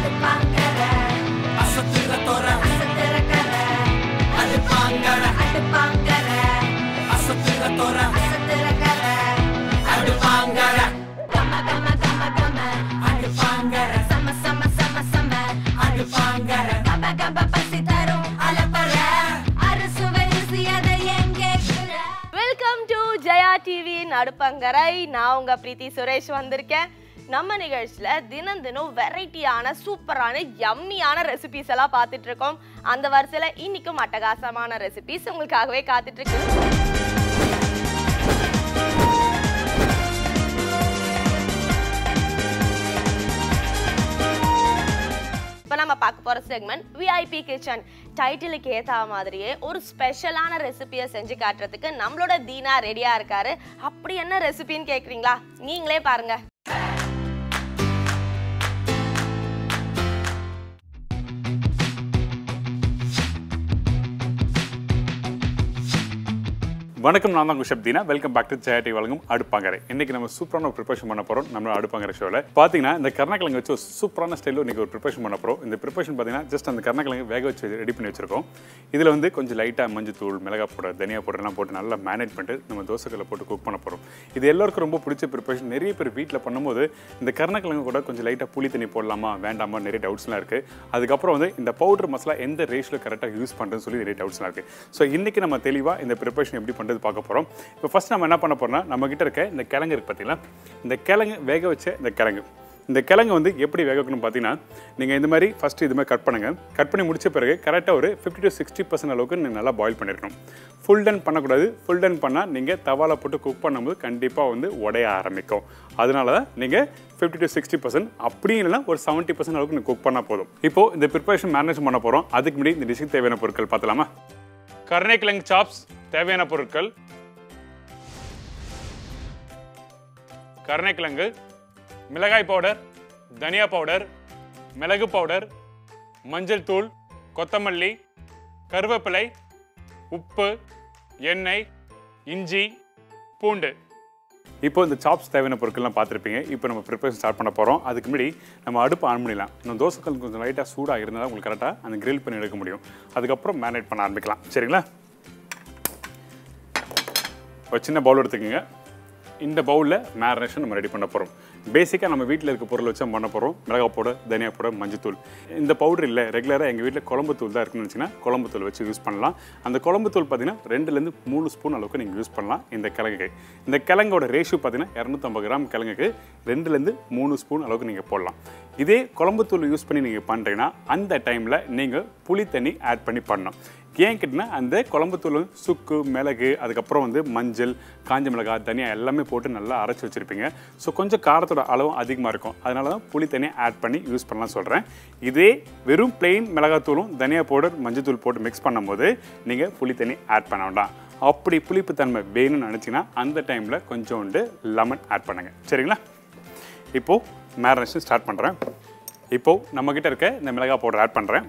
அடுப்பாங்கற அசத்துற தோற அசத்துற கர அடுப்பாங்கற அடுப்பாங்கற அசத்துற தோற அசத்துற கர அடுப்பாங்கற கம கம கம கம அடுப்பாங்கற சம சம சம சம அடுப்பாங்கற கப கப பசி தரும் அலப்பற அறுசுவை ருசி அதை எங்கே வெல்கம் டு ஜெயா டிவி நடுப்பங்கரை நான் உங்க பிரீத்தி சுரேஷ் வந்திருக்கேன் நம்ம நிகழ்ச்சியில தினம் தினம் வெரைட்டியான சூப்பரான யம்மியான ரெசிபிஸ் எல்லாம் பார்த்துட்டு இருக்கோம் அந்த வரிசையில இன்னைக்கும் அட்டகாசமான ரெசிபிஸ் உங்களுக்காகவே காத்துட்டு இருக்கு இப்போ நம்ம பார்க்க போகிற செக்மெண்ட் விஐபி கிச்சன் டைட்டிலுக்கு ஏற்ற மாதிரியே ஒரு ஸ்பெஷலான ரெசிபியை செஞ்சு காட்டுறதுக்கு நம்மளோட தீனா ரெடியாக இருக்காரு அப்படி என்ன ரெசிபின்னு கேட்குறீங்களா நீங்களே பாருங்க வணக்கம் நான் தான் chef Deena welcome back to சேட்டி வழங்கும் அடுப்பாங்கரை இன்னைக்கு நம்ம சூப்பரான ஒரு ப்ரிப்பரேஷன் பண்ண போறோம் நம்ம அடுப்பாங்கரை ஷோவில் பார்த்தீங்கன்னா இந்த கருணக்கிழங்கு வச்சு ஒரு சூப்பரான ஸ்டைலில் இன்னைக்கு ஒரு ப்ரிப்பரேஷன் பண்ண போறோம் இந்த ப்ரிப்பரேஷன் பார்த்தீங்கன்னா ஜஸ்ட் அந்த கருணக்கிழங்கு வேக வச்சு ரெடி பண்ணி வச்சிருக்கோம் இதில் வந்து கொஞ்சம் லைட்டாக மஞ்சள் தூள் மிளகா பவுடர் தனியா பவுடர் எல்லாம் போட்டு நல்லா மேனேஜ் பண்ணிட்டு நம்ம தோசைக்கல்ல போட்டு குக் பண்ண போறோம் இது எல்லாருக்கும் ரொம்ப பிடிச்ச ப்ரிப்பரேஷன் நிறைய பேர் வீட்டில் பண்ணும்போது இந்த கருணக்கிழங்கு கூட கொஞ்சம் லைட்டாக புளி தண்ணி போடலாமா வேண்டாமா நிறைய டவுட்ஸ்லாம் இருக்கு அதுக்கப்புறம் வந்து இந்த பவுடர் மசாலா எந்த ரேஷில் கரெக்டாக யூஸ் பண்ணுறதுன்னு சொல்லி நிறைய டவுட்ஸ்லாம் இருக்கு ஸோ இன்னைக்கு நம்ம தெளிவாக இந்த ப்ரிப்பரேஷன் எப்படி பண்ணுறது பார்க்க போகிறோம் இப்போ ஃபர்ஸ்ட் நம்ம என்ன பண்ண போறோம்னா நம்ம கிட்ட இருக்க இந்த கிழங்கு இருக்கு பார்த்தீங்களா இந்த கிழங்கு வேக வச்ச இந்த கிழங்கு இந்த கிழங்கு வந்து எப்படி வேக வைக்கணும் பார்த்தீங்கன்னா நீங்கள் இந்த மாதிரி ஃபஸ்ட்டு இது மாதிரி கட் பண்ணுங்க கட் பண்ணி முடிச்ச பிறகு கரெக்டாக ஒரு ஃபிஃப்டி டு சிக்ஸ்டி பர்சன்ட் அளவுக்கு நீங்கள் நல்லா பாயில் பண்ணிருக்கணும் ஃபுல் டன் பண்ணக்கூடாது ஃபுல் டன் பண்ணால் நீங்கள் தவால போட்டு குக் பண்ணும்போது கண்டிப்பாக வந்து உடைய ஆரம்பிக்கும் அதனால தான் நீங்கள் ஃபிஃப்டி டு சிக்ஸ்டி பர்சன்ட் அப்படி இல்லைனா ஒரு செவன்ட்டி பர்சன்ட் அளவுக்கு நீங்கள் குக் பண்ணால் போதும் இப்போ இந்த ப்ரிப்பரேஷன் மேனேஜ் பண்ண போகிறோம் அதுக்கு முன்னாடி இந்த டிஷ்ஷுக்கு தேவையான பொருட்கள் பார்த்தலாமா கருணைக்கிழங்கு சாப்ஸ் தேவையான பொருட்கள் கருணைக்கிழங்கு மிளகாய் பவுடர் தனியா பவுடர் மிளகு பவுடர் மஞ்சள் தூள் கொத்தமல்லி கருவேப்பிலை உப்பு எண்ணெய் இஞ்சி பூண்டு இப்போ இந்த சாப்ஸ் தேவையான பொருட்கள்லாம் பார்த்துருப்பீங்க இப்போ நம்ம ப்ரிப்பரேஷன் ஸ்டார்ட் பண்ண போகிறோம் அதுக்கு முன்னாடி நம்ம அடுப்பு ஆன் பண்ணிடலாம் நம்ம தோசைக்கல் கொஞ்சம் லைட்டாக சூடாக இருந்தால் உங்களுக்கு கரெக்டாக அந்த கிரில் பண்ணி எடுக்க முடியும் அதுக்கப்புறம் மேரினேட் பண்ண ஆரம்பிக்கலாம் சரிங்களா ஒரு சின்ன பவுல் எடுத்துக்கோங்க இந்த பவுலில் மேரினேஷன் நம்ம ரெடி பண்ண போகிறோம் பேசிக்காக நம்ம வீட்டில் இருக்க பொருள் வச்சு நம்ம பண்ண போகிறோம் மிளகா பவுடர் தனியா பவுடர் மஞ்சத்தூள் இந்த பவுடர் இல்லை ரெகுலராக எங்கள் வீட்டில் குழம்பு தூள் தான் இருக்குன்னு வச்சுன்னா குழம்பு தூள் வச்சு யூஸ் பண்ணலாம் அந்த குழம்பு தூள் பார்த்தீங்கன்னா ரெண்டுலேருந்து மூணு ஸ்பூன் அளவுக்கு நீங்கள் யூஸ் பண்ணலாம் இந்த கிழங்குக்கு இந்த கிழங்கோட ரேஷியோ பார்த்தீங்கன்னா இரநூத்தம்பது கிராம் கிழங்குக்கு ரெண்டுலேருந்து மூணு ஸ்பூன் அளவுக்கு நீங்கள் போடலாம் இதே குழம்பு தூள் யூஸ் பண்ணி நீங்கள் பண்ணுறீங்கன்னா அந்த டைமில் நீங்கள் புளி தண்ணி ஆட் பண்ணி பண்ணணும் ஏன் கேட்டிங்கன்னா அந்த குழம்புத்தூள் வந்து சுக்கு மிளகு அதுக்கப்புறம் வந்து மஞ்சள் காஞ்ச மிளகாய் தனியா எல்லாமே போட்டு நல்லா அரைச்சி வச்சுருப்பீங்க ஸோ கொஞ்சம் காரத்தோட அளவும் அதிகமாக இருக்கும் அதனால தான் புளி தனியாக ஆட் பண்ணி யூஸ் பண்ணலாம் சொல்கிறேன் இதே வெறும் பிளெயின் மிளகாத்தூளும் தனியா பவுடர் மஞ்சள் தூள் போட்டு மிக்ஸ் பண்ணும்போது நீங்கள் புளி தண்ணி ஆட் பண்ண வேண்டாம் அப்படி புளிப்பு தன்மை வேணும்னு நினச்சிங்கன்னா அந்த டைமில் கொஞ்சோண்டு லெமன் ஆட் பண்ணுங்கள் சரிங்களா இப்போது மேரினேஷன் ஸ்டார்ட் பண்ணுறேன் இப்போது நம்மக்கிட்ட இருக்க இந்த மிளகாய் பவுடர் ஆட் பண்ணுறேன்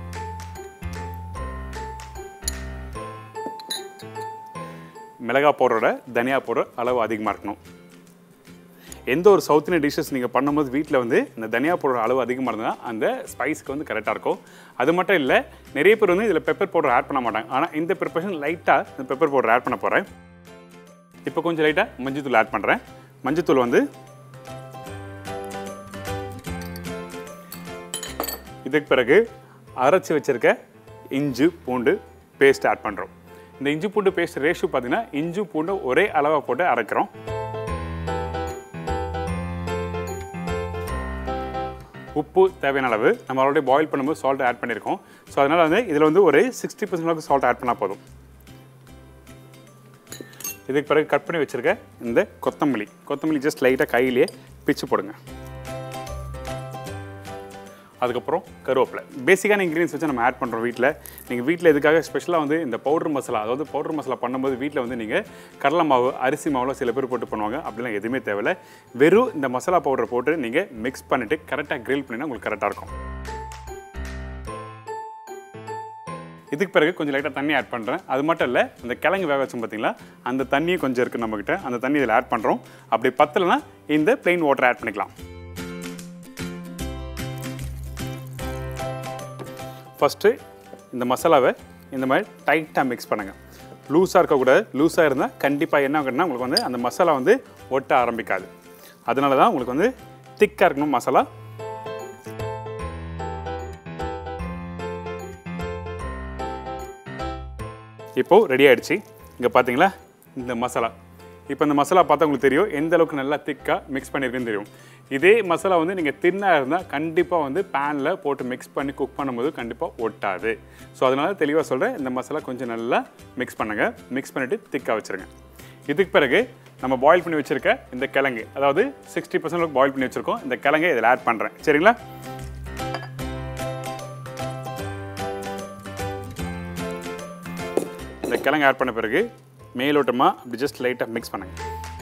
மிளகாய் பவுடரோட தனியா பவுடர் அளவு அதிகமாக இருக்கணும் எந்த ஒரு சவுத் இந்தியன் டிஷ்ஷஸ் நீங்கள் பண்ணும்போது வீட்டில் வந்து இந்த தனியா பவுடர் அளவு அதிகமாக இருந்தால் அந்த ஸ்பைஸ்க்கு வந்து கரெக்டாக இருக்கும் அது மட்டும் இல்லை நிறைய பேர் வந்து இதில் பெப்பர் பவுடர் ஆட் பண்ண மாட்டாங்க ஆனால் இந்த ப்ரிப்பரேஷன் லைட்டாக இந்த பெப்பர் பவுடர் ஆட் பண்ண போகிறேன் இப்போ கொஞ்சம் லைட்டாக மஞ்சத்தூள் ஆட் பண்ணுறேன் மஞ்சத்தூள் வந்து இதுக்கு பிறகு அரைச்சி வச்சிருக்க இஞ்சி பூண்டு பேஸ்ட் ஆட் பண்ணுறோம் இந்த இஞ்சி பூண்டு பேஸ்ட் ரேஷியோ பார்த்தீங்கன்னா இஞ்சி பூண்டு ஒரே அளவாக போட்டு அரைக்கிறோம் உப்பு தேவையான அளவு நம்ம ஆல்ரெடி பாயில் பண்ணும்போது சால்ட் ஆட் பண்ணியிருக்கோம் ஸோ அதனால் வந்து இதில் வந்து ஒரு சிக்ஸ்டி பர்சன்ட் அளவுக்கு சால்ட் ஆட் பண்ணால் போதும் இதுக்கு பிறகு கட் பண்ணி வச்சுருக்க இந்த கொத்தமல்லி கொத்தமல்லி ஜஸ்ட் லைட்டாக கையிலேயே பிச்சு போடுங்க அதுக்கப்புறம் கருவேப்பிலை பேசிக்கான இன்க்ரீடியன்ஸ் வச்சு நம்ம ஆட் பண்ணுறோம் வீட்டில் நீங்கள் வீட்டில் இதுக்காக ஸ்பெஷலாக வந்து இந்த பவுடர் மசாலா அதாவது பவுடர் மசாலா பண்ணும்போது வீட்டில் வந்து நீங்கள் கடலை மாவு அரிசி மாவுலாம் சில பேர் போட்டு பண்ணுவாங்க அப்படிலாம் எதுவுமே தேவையில்ல வெறும் இந்த மசாலா பவுடரை போட்டு நீங்கள் மிக்ஸ் பண்ணிவிட்டு கரெக்டாக கிரில் பண்ணினா உங்களுக்கு கரெக்டாக இருக்கும் இதுக்கு பிறகு கொஞ்சம் லைட்டாக தண்ணி ஆட் பண்ணுறேன் அது மட்டும் இல்லை இந்த கிழங்கு வேக வச்சோம் பார்த்தீங்களா அந்த தண்ணியும் கொஞ்சம் இருக்குது நம்மக்கிட்ட அந்த தண்ணி இதில் ஆட் பண்ணுறோம் அப்படி பத்தலைன்னா இந்த plain வாட்டர் ஆட் பண்ணிக்கலாம் ஃபஸ்ட்டு இந்த மசாலாவை இந்த மாதிரி டைட்டாக மிக்ஸ் பண்ணுங்கள் லூஸாக இருக்கக்கூடாது லூஸாக இருந்தால் கண்டிப்பாக என்ன ஆகுதுன்னா உங்களுக்கு வந்து அந்த மசாலா வந்து ஒட்ட ஆரம்பிக்காது அதனால தான் உங்களுக்கு வந்து திக்காக இருக்கணும் மசாலா இப்போது ரெடி ஆயிடுச்சு இங்கே பார்த்தீங்களா இந்த மசாலா இப்போ இந்த மசாலா பார்த்தா உங்களுக்கு தெரியும் எந்த அளவுக்கு நல்லா திக்காக மிக்ஸ் பண்ணியிருக்குன்னு தெரியும் இதே மசாலா வந்து நீங்கள் தின்னாக இருந்தால் கண்டிப்பாக வந்து பேனில் போட்டு மிக்ஸ் பண்ணி குக் பண்ணும்போது கண்டிப்பாக ஒட்டாது ஸோ அதனால தெளிவாக சொல்கிறேன் இந்த மசாலா கொஞ்சம் நல்லா மிக்ஸ் பண்ணுங்கள் மிக்ஸ் பண்ணிவிட்டு திக்காக வச்சுருங்க இதுக்கு பிறகு நம்ம பாயில் பண்ணி வச்சுருக்க இந்த கிழங்கு அதாவது சிக்ஸ்டி பர்சன்ட் பாயில் பண்ணி வச்சுருக்கோம் இந்த கிழங்கை இதில் ஆட் பண்ணுறேன் சரிங்களா இந்த கிழங்கு ஆட் பண்ண பிறகு மேலோட்டமாக அப்படி ஜஸ்ட் லைட்டாக மிக்ஸ் பண்ணுங்க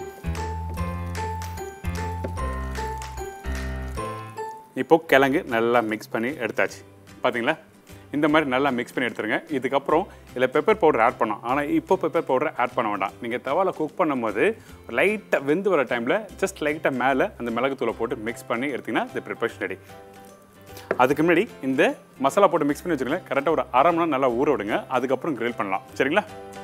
இப்போ கிழங்கு நல்லா மிக்ஸ் பண்ணி எடுத்தாச்சு பார்த்தீங்களா இந்த மாதிரி நல்லா மிக்ஸ் பண்ணி எடுத்துருங்க இதுக்கப்புறம் இதில் பெப்பர் பவுடர் ஆட் பண்ணோம் ஆனால் இப்போ பெப்பர் பவுடர் ஆட் பண்ண வேண்டாம் நீங்கள் தவாவில் குக் பண்ணும்போது லைட்டாக வெந்து வர டைமில் ஜஸ்ட் லைட்டாக மேலே அந்த மிளகுத்தூளை போட்டு மிக்ஸ் பண்ணி எடுத்திங்கன்னா இந்த ப்ரிப்பரேஷன் ரெடி அதுக்கு முன்னாடி இந்த மசாலா போட்டு மிக்ஸ் பண்ணி வச்சுருங்களேன் கரெக்டாக ஒரு அரை மணி நேரம் நல்லா ஊற விடுங்க அதுக்கப்புறம் grill பண்ணலாம் சரிங்களா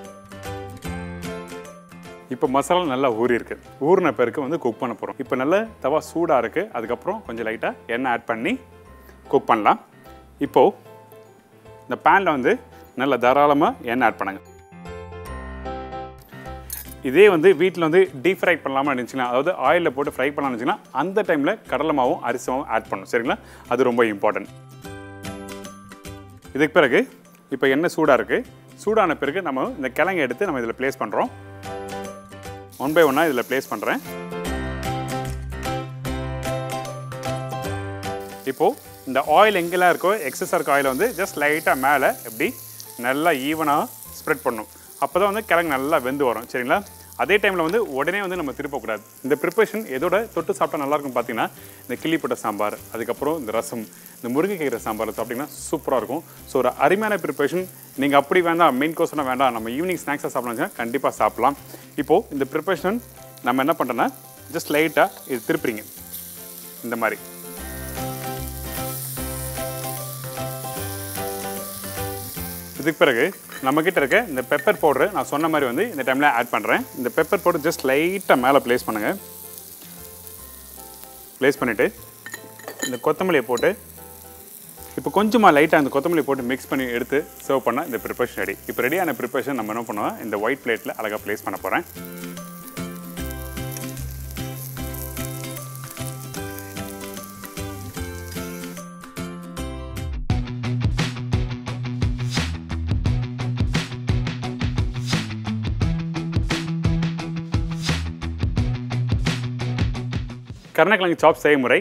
இப்போ மசாலா நல்லா ஊறி இருக்கு ஊறின பிறகு வந்து குக் பண்ண போகிறோம் இப்போ நல்லா தவா சூடாக இருக்குது அதுக்கப்புறம் கொஞ்சம் லைட்டாக எண்ணெய் ஆட் பண்ணி குக் பண்ணலாம் இப்போது இந்த பேனில் வந்து நல்லா தாராளமாக எண்ணெய் ஆட் பண்ணுங்க இதே வந்து வீட்டில் வந்து டீப் ஃப்ரை பண்ணலாமா இருந்துச்சுன்னா அதாவது ஆயிலில் போட்டு ஃப்ரை பண்ணலாம்னு இருந்துச்சுன்னா அந்த டைமில் கடலை மாவும் அரிசி மாவும் ஆட் பண்ணணும் சரிங்களா அது ரொம்ப இம்பார்ட்டன்ட் இதுக்கு பிறகு இப்போ எண்ணெய் சூடாக இருக்குது சூடான பிறகு நம்ம இந்த கிழங்கை எடுத்து நம்ம இதில் ப்ளேஸ் பண்ணுறோம் ஒன் பை ஒன்னாக இதில் ப்ளேஸ் பண்ணுறேன் இப்போது இந்த ஆயில் எங்கெல்லாம் இருக்கோ எக்ஸஸாக இருக்க ஆயிலை வந்து ஜஸ்ட் லைட்டாக மேலே எப்படி நல்லா ஈவனாக ஸ்ப்ரெட் பண்ணும் அப்போ தான் வந்து கிழங்கு நல்லா வெந்து வரும் சரிங்களா அதே டைமில் வந்து உடனே வந்து நம்ம திருப்பக்கூடாது இந்த ப்ரிப்பரேஷன் எதோட தொட்டு சாப்பிட்டா நல்லா இருக்கும் பார்த்தீங்கன்னா இந்த கிள்ளிப்பட்ட சாம்பார் அதுக்கப்புறம் இந்த ரசம் இந்த முருங்கைக்கீரை சாம்பார் சாப்பிட்டிங்கன்னா சூப்பராக இருக்கும் ஸோ ஒரு அருமையான ப்ரிப்பரேஷன் நீங்கள் அப்படி வேண்டாம் மெயின் கோர்ஸ்னால் வேண்டாம் நம்ம ஈவினிங் ஸ்நாக்ஸாக சாப்பிடலாம் கண்டிப்பாக சாப்பிடலாம் இப்போது இந்த ப்ரிப்பரேஷன் நம்ம என்ன பண்ணுறோன்னா ஜஸ்ட் லைட்டாக இது திருப்புறீங்க இந்த மாதிரி இதுக்கு பிறகு நம்மக்கிட்ட இருக்க இந்த பெப்பர் பவுடர் நான் சொன்ன மாதிரி வந்து இந்த டைமில் ஆட் பண்ணுறேன் இந்த பெப்பர் பவுடர் ஜஸ்ட் லைட்டாக மேலே ப்ளேஸ் பண்ணுங்கள் ப்ளேஸ் பண்ணிவிட்டு இந்த கொத்தமல்லியை போட்டு இப்போ கொஞ்சமாக லைட்டாக அந்த கொத்தமல்லி போட்டு மிக்ஸ் பண்ணி எடுத்து சர்வ் பண்ணால் இந்த ப்ரிப்பரேஷன் ரெடி இப்போ ரெடியான ப்ரிப்பரேஷன் நம்ம என்ன பண்ணுவோம் இந்த ஒயிட் பிளேட்டில் அழகாக ப்ளேஸ் பண்ண போகிறேன் கருணக்கிழங்கு சாப் செய்முறை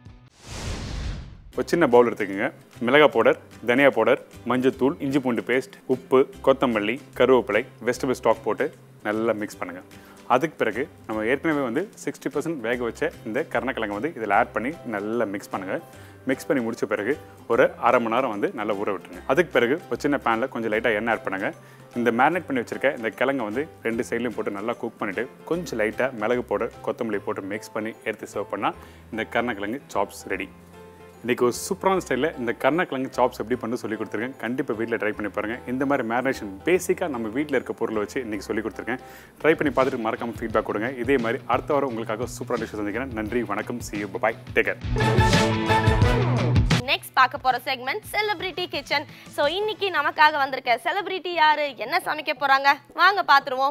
ஒரு சின்ன பவுல் எடுத்துக்கோங்க மிளகாய் பவுடர் தனியா பவுடர் மஞ்சத்தூள் இஞ்சி பூண்டு பேஸ்ட் உப்பு கொத்தமல்லி கருவேப்பிலை வெஜிடபிள் ஸ்டாக் போட்டு நல்லா மிக்ஸ் பண்ணுங்கள் அதுக்கு பிறகு நம்ம ஏற்கனவே வந்து சிக்ஸ்டி பர்சன்ட் வேக வச்ச இந்த கருணக்கிழங்கு வந்து இதில் ஆட் பண்ணி நல்லா மிக்ஸ் பண்ணுங்கள் மிக்ஸ் பண்ணி முடிச்ச பிறகு ஒரு அரை மணி நேரம் வந்து நல்லா ஊற விட்டுருங்க அதுக்கு பிறகு ஒரு சின்ன பேனில் கொஞ்சம் லைட்டாக எண்ணெய் ஆட் பண்ணுங்கள் இந்த மேரினேட் பண்ணி வச்சிருக்க இந்த கிழங்கை வந்து ரெண்டு சைட்லையும் போட்டு நல்லா குக் பண்ணிவிட்டு கொஞ்சம் லைட்டாக மிளகு பவுடர் கொத்தமல்லி போட்டு மிக்ஸ் பண்ணி எடுத்து சர்வ் பண்ணால் இந்த கருணக்கிழங்கு சாப்ஸ் ரெடி இன்றைக்கி ஒரு சூப்பரான ஸ்டைலில் இந்த கருணக்கிழங்கு சாப்ஸ் எப்படி பண்ணி சொல்லி கொடுத்துருக்கேன் கண்டிப்பாக வீட்டில் ட்ரை பண்ணி பாருங்கள் இந்த மாதிரி மேரினேஷன் பேசிக்காக நம்ம வீட்டில் இருக்க பொருளை வச்சு இன்றைக்கி சொல்லி கொடுத்துருக்கேன் ட்ரை பண்ணி பார்த்துட்டு மறக்காமல் ஃபீட்பேக் கொடுங்க இதே மாதிரி அடுத்த வாரம் உங்களுக்காக சூப்பரான டிஷ் சந்திக்கிறேன் நன்றி வணக்கம் see you bye take care next பார்க்க போற செக்மெண்ட் செலிபிரிட்டி கிச்சன் ஸோ இன்னைக்கு நமக்காக வந்திருக்க செலிபிரிட்டி யாரு என்ன சமைக்க போறாங்க வாங்க பார்த்துருவோம்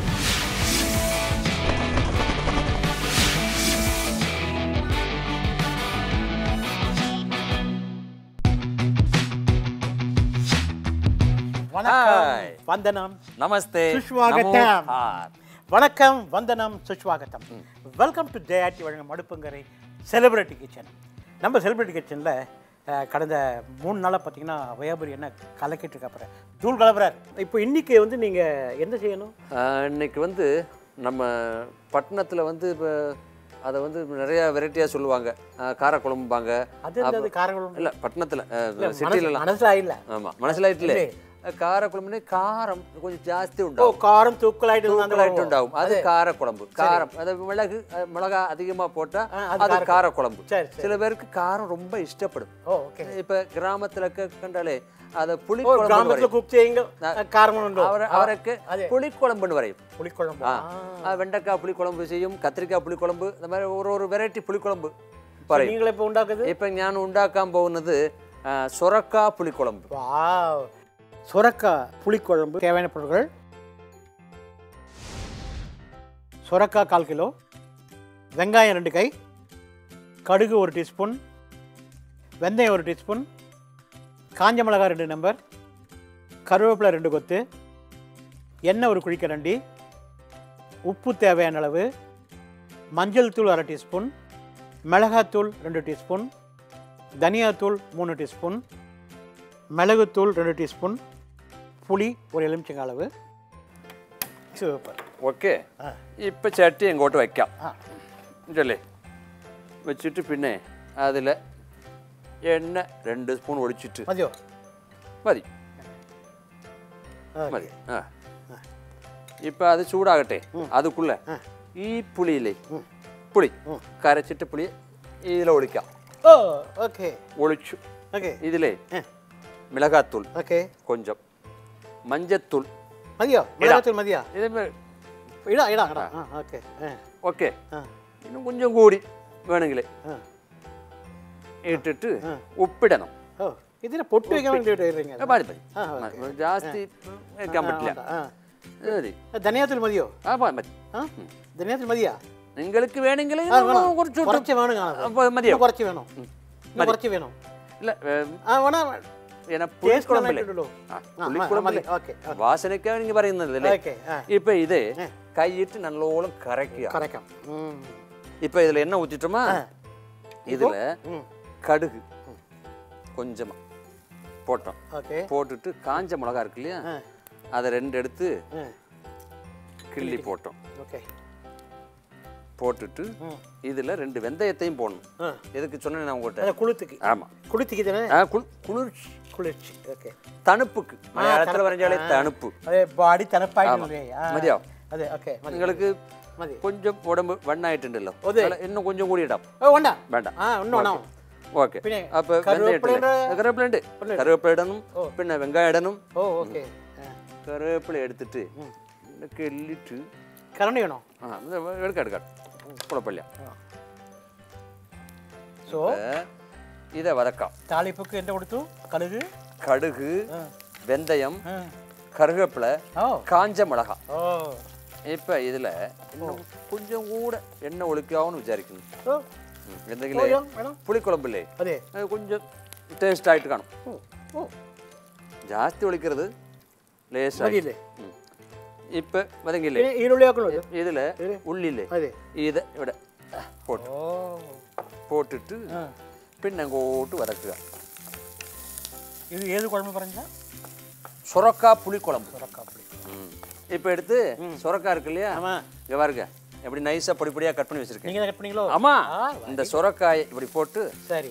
வணக்கம் Hi. வந்தனம் நமஸ்தே சுஷ்வாகத்தம். நமோ ஹார். வணக்கம் வந்தனம் சுஷ்வாகத்தம் வெல்கம் டு ஜெயாட்டி வழங்கும் அடுப்புங்கரை செலிபிரிட்டி கிச்சன் நம்ம செலிபிரிட்டி கிச்சனில் கடந்த மூணு நாளாக பார்த்தீங்கன்னா வயாபுரி என்ன கலக்கிட்டு இருக்கா பாரு தூள் கலப்புறார் இப்போ இன்னைக்கு வந்து நீங்கள் என்ன செய்யணும் ஆஹ், இன்னைக்கு வந்து நம்ம பட்டணத்தில் வந்து இப்போ அதை வந்து நிறைய வெரைட்டியாக சொல்லுவாங்க ஆஹ், காரக்குழம்பும்பாங்க அது என்னது காரங்களும் இல்லை பட்டணத்தில் சிட்டிலலாம் மனசில் இல்லை ஆமாம் மனசில் இட்லி காரக்குழம்புனே காரம் கொஞ்சம் ஜாஸ்தி ஓ உண்டாகும் காரம் தூக்கலாயிட்டு இருந்தா அந்த தூக்கலாயிட்டு குழம்பு. உண்டாகும் அது காரக்குழம்பு காரம் அது மிளகு அது மிளகா அதிகமா போட்டா ஆ, அது அது காரக்குழம்பு. காரக்குழம்பு சரி, சரி. சில பேருக்கு காரம் ரொம்ப இஷ்டப்படும் ஓ ஓகே இப்ப கிராமத்துல க- கண்டாலே அத புளி ஓ கிராமத்துல குக் செய்யுங்க காரம் உண்டு அவர அவருக்கு அதே. புளிக்குழம்புன்னு வரையும் புளிக்குழம்பு ஆ. ஆ, வெண்டைக்காய் புளிக்குழம்பு செய்யும் கத்திரிக்காய் புளிக்குழம்பு இந்த மாதிரி ஒரு ஒரு வெரைட்டி புளிக்குழம்பு പറയും நீங்களே இப்போ உண்டாக்குது ഇപ്പം ഞാൻ ഉണ്ടാക്കാൻ പോകുന്നത് ആ, സൊറക്ക പുളിക്കുളമ്പ് வாவ் சுரக்காய் புளிக்குழம்பு தேவையான பொருட்கள் சுரக்காய் கால் கிலோ வெங்காயம் ரெண்டு கை கடுகு ஒரு டீஸ்பூன் வெந்தயம் ஒரு டீஸ்பூன் காஞ்ச மிளகாய் ரெண்டு நம்பர் கருவேப்பிலை ரெண்டு கொத்து எண்ணெய் ஒரு குழிக்கரண்டி உப்பு தேவையான அளவு மஞ்சள் தூள் அரை டீஸ்பூன் மிளகாத்தூள் ரெண்டு டீஸ்பூன் தனியாத்தூள் மூணு டீஸ்பூன் மிளகுத்தூள் ரெண்டு டீஸ்பூன் புளி ஒரு எலுமிச்சங்க அளவு சூப்பர் ഓക്കെ ആ. ഇപ്പം ചട്ടി അങ്ങോട്ട് വയ്ക്കാം ആ. ഇതല്ലേ വെച്ചിട്ട് പിന്നെ അതിൽ എണ്ണ രണ്ട് സ്പൂൺ ഒഴിച്ചിട്ട് மதியோ മതി ஓகே. മതി ആ ഇപ്പം അത് ചൂടാകട്ടെ അതുക്കുള്ള ഈ പുളിയില്ലേ പുളി കരച്ചിട്ട് പുളി ഇതിൽ ഒഴിക്കാം ஓ ஓகே ഒഴിച്ചു ஓகே ഇതിലേ ആ. മിളകാത്തൂൾ ஓகே കൊഞ്ചം മഞ്ഞത്തൂൾ மதியோ மிளகாத்தூள் மதியா ഇത് இடா இடா இடா ஆ ஓகே ஆ ഓക്കെ ആ ഇന്നും കൊഞ്ചം കൂടി വേണമെങ്കിൽ ആ ഇട്ടിട്ട് ഉപ്പിടണം ஓ இதில் பொட்டு வைக்க வேண்டிய ആ, മതി മതി ആ, മ- ജാസ്തി വെക്കാൻ പറ്റില്ല ആ ഇത് മതി தனியாத்தூள் மதியோ ആ മതി, മതി ஆ தனியாத்தூள் மதியா നിങ്ങൾക്ക് വേണമെങ്കിൽ ஆ வேணும் കുറച്ച് குறைச்சி வேணும் അപ്പോൾ മതിയോ குறைச்சி வேணும் இன்னும் குறைச்சி வேணும் ഇല്ല ഏം, ஆ வேணா ഏന டேஸ்ட் പുളിക്കുളമ്പില്ലേ நல்லாயிட்டுடோ ആ, ആ പുളിക്കുളമ്പില്ലേ மதி ஓகே വാസനയ്ക്കാണ് നിങ്ങൾ പറയുന്നതല്ലേ ஓகே ஆ ഇപ്പൊ ഇത് കൈയിട്ട് നല്ലോണം കറക്കുക கரைக்கும் ம் ഇപ്പൊ ഇതിൽ എണ്ണ ഊറ്റിട്ടുமா இதுல ம் கடுகு கொஞ்சமா போட்டோம் ஓகே போட்டுட்டு காஞ்ச மிளகா இருக்கு இல்லையா ஆ அதை ரெண்டு எடுத்து ஆ கிள்ளி போட்டோம் ஓகே போட்டுட்டு இதுல ரெண்டு வெந்தயத்தையும் போடணும் ஆ எதுக்கு சொன்னேன் நான் உங்கள்கிட்ட அது குளுத்துக்கு ஆமா குளுத்துக்கு தானே ஆ, குளு- குளிர்ச்சி குளிர்ச்சி ஓகே தணுப்புக்கு மலையாளத்துல வரைஞ்சாலே தணுப்பு அதே பாடி ஆமா. தனப்பாயிட்டு മതിയോ? അതെ ഓക്കെ മതി നിങ്ങൾക്ക് മതി കൊഞ്ചം ഉടമ്പ് വണ്ണായിട്ടുണ്ടല്ലോ അതെ. അല്ല, ഇന്നും കൊഞ്ചം കൂടി ഇടാം ഓ വേണ്ട വേണ്ട ആ ഒന്നും വേണം ഓക്കെ പിന്നെ അപ്പൊ വെന്തയം ഇട്ടില്ലേ? കറിവേപ്പിലയുടെ- കറിവേപ്പില ഉണ്ട് കറിവേപ്പില ഇടണം പിന്നെ വെങ്കായം ഇടണം ഓ ഓക്കെ കറിവേപ്പില എടുത്തിട്ട് ഇതൊക്കെ എല്ലിട്ട് കറണ്ട് ചെയ്യണോ ആ ഇത് എടുക്കാം എടുക്കാം കുഴപ്പമില്ല സോ ഇതെ വതക്കാം താളിപ്പൊക്കെ എൻ്റെ കൊടുത്തു കടുക് കടുക് വെന്തയം ആ. കറിവേപ്പില ഓ കാഞ്ച മിളക ഓ ഇപ്പൊ ഇതില് ഇന്നും കൊഞ്ചം കൂടെ എണ്ണ ഒളിക്കാവെന്ന് വിചാരിക്കുന്നു ഓ ഉം. ഓ, എന്തെങ്കിലും വേണം പുളിക്കുളമ്പില്ലേ അതെ അത് കൊഞ്ചം ടേസ്റ്റ് ആയിട്ട് കാണും ഓ ഓ ജാസ്തി ഒളിക്കരുത് ലേസ് മതിയില്ലേ ഇപ്പൊ വതെങ്കിലേ പിന്നെ ഈരുള്ളി ആക്കണോ ഇത്? ഇതില് ഉള്ളില്ലേ അതെ ഇത് ഇവിടെ പോട്ട് ഓ പോട്ടിട്ട് ആ. പിന്നെ അങ്ങോട്ട് വതക്കുക ഇത് ഏത് കുഴമ്പ് പറഞ്ഞ சுரக்கா புளிக்குழம்பு சுரக்காப்புளி ம். இப்போ எடுத்து சுரக்கா இருக்கு இல்லையா ஆமா இங்க பாருங்க எப்படி நைஸா பொடி பொடியா கட் பண்ணி வச்சிருக்கேன் நீங்க தான் கட் பண்ணீங்களோ ஆமா ஆ, இந்த சுரக்காயை இப்படி போட்டு சரி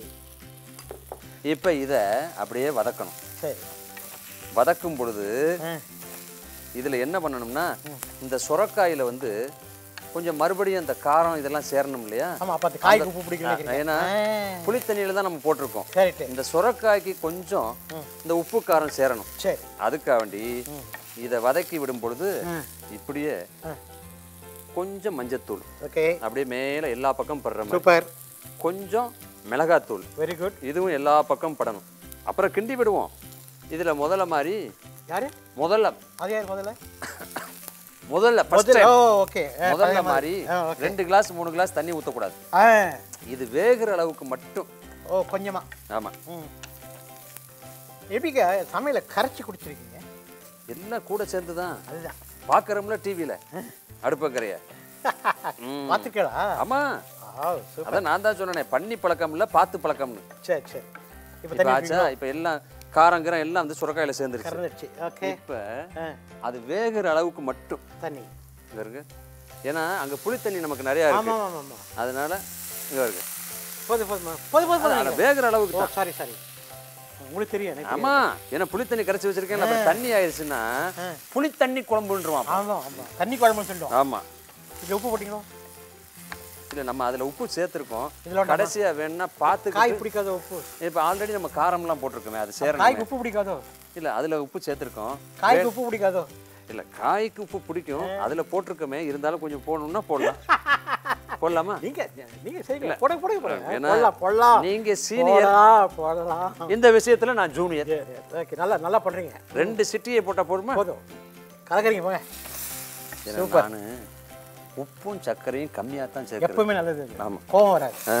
இப்போ இதை அப்படியே வதக்கணும் சரி வதக்கும் பொழுது ஆ, இதுல என்ன பண்ணணும்னா இந்த சுரக்காயில வந்து கொஞ்சம் மறுபடியும் அந்த காரம் இதெல்லாம் சேரணும் இல்லையா ஆமா அப்ப அந்த காய்க்கு உப்பு பிடிக்கணும் ஆ, ஏன்னா புளித்தண்ணியில தான் நம்ம போட்டிருக்கோம் சரிட்டு இந்த சுரக்காய்க்கு கொஞ்சம் இந்த உப்பு காரம் சேரணும் சரி அதுக்காக வேண்டி இதை வதக்கி விடும் பொழுது ம். இப்படியே ஆ. கொஞ்சம் மஞ்சத்தூள் ஓகே அப்படியே மேலே எல்லா பக்கம் படுற மாதிரி சூப்பர் கொஞ்சம் மிளகாத்தூள் வெரி குட் இதுவும் எல்லா பக்கம் படணும் அப்புறம் கிண்டி விடுவோம் இதில் முதல்ல மாதிரி யாரு முதல்ல அது யார் முதல்ல முதல்ல first முதல்ல time. ஓ ஓகே முதல்ல மாதிரி ஆ ஓகே ரெண்டு கிளாஸ் மூணு கிளாஸ் தண்ணி ஊற்றக்கூடாது ஆ இது வேகிற அளவுக்கு மட்டும் ஓ கொஞ்சமா ஆமாம் ம் எப்படிங்க சமையல கரைச்சி குடிச்சிருக்கீங்க எல்லாம் கூட சேர்ந்து தான் அதுதான் பார்க்குறோம்ல டிவியில் அடுப்பக்கரைய ம். பார்த்துக்கலா ஆமாம் ஆ சூப்பர் அதான் நான் தான் சொன்னேனே பண்ணி பழக்கம் இல்லை பார்த்து பழக்கம்னு சரி சரி இப்போ இப்போ தண்ணி ஆச்சா இப்போ எல்லாம் காரங்கிறம் எல்லாம் வந்து சுரக்காயில் சேர்ந்துருச்சு கறந்துருச்சு ஓகே இப்போ ஆ அது வேகிற அளவுக்கு மட்டும் தண்ணி இங்க இருக்கு ஏன்னா அங்கே புளித்தண்ணி நமக்கு நிறையா இருக்கு ஆமாம் ஆமாம் ஆமாம் அதனால இங்க இருக்கு போதும் போதும் போதும் போதும் அது போதும் வேகிற அளவுக்கு ஓ தான் சாரி சாரி உங்களுக்கு தெரியும் எனக்கு தெரியும். ஆமா ஏன்னா புளி தண்ணி கரைச்சி வச்சிருக்கேன் அப்புறம் தண்ணி ஆயிடுச்சுன்னா புளி தண்ணி குழம்புன்றோம் ஆமாம் ஆமாம் தண்ணி குழம்புன்னு சொல்லிட்டோம் ஆமா இதில் உப்பு போட்டிங்களோ இல்ல நம்ம அதுல உப்பு சேர்த்திருக்கோம் இதுல வேண்டாமா? கடைசியா வேணா பார்த்து காய் பிடிக்காத உப்பு இப்போ ஆல்ரெடி நம்ம காரம்லாம் போட்டிருக்கோமே அது காய்க்கு சேரணும் உப்பு பிடிக்காதோ இல்ல அதுல உப்பு சேர்த்திருக்கோம் காய்க்கு உப்பு பிடிக்காதோ இல்ல காய்க்கு உப்பு பிடிக்கும் அதுல போட்டிருக்கோமே இருந்தாலும் கொஞ்சம் போடணும்னா போடலாம் போடலாமா நீங்க நீங்க செய்யுங்க போட போட போடுங்க ஏன்னா போடலாம் போடலாம் நீங்க சீனியர் போடலாம் போடலாம் இந்த விஷயத்துல நான் ஜூனியர் ஓகே நல்லா நல்லா பண்றீங்க ரெண்டு சிட்டியை போட்டா போதுமா போதும் கலக்கறீங்க போங்க ஏன்னா நானு உப்பும் சர்க்கரையும் கம்மியா தான் சேர்க்கிறேன் எப்பவுமே நல்லது அது. ஆமா. கோவம் வராது ஆ.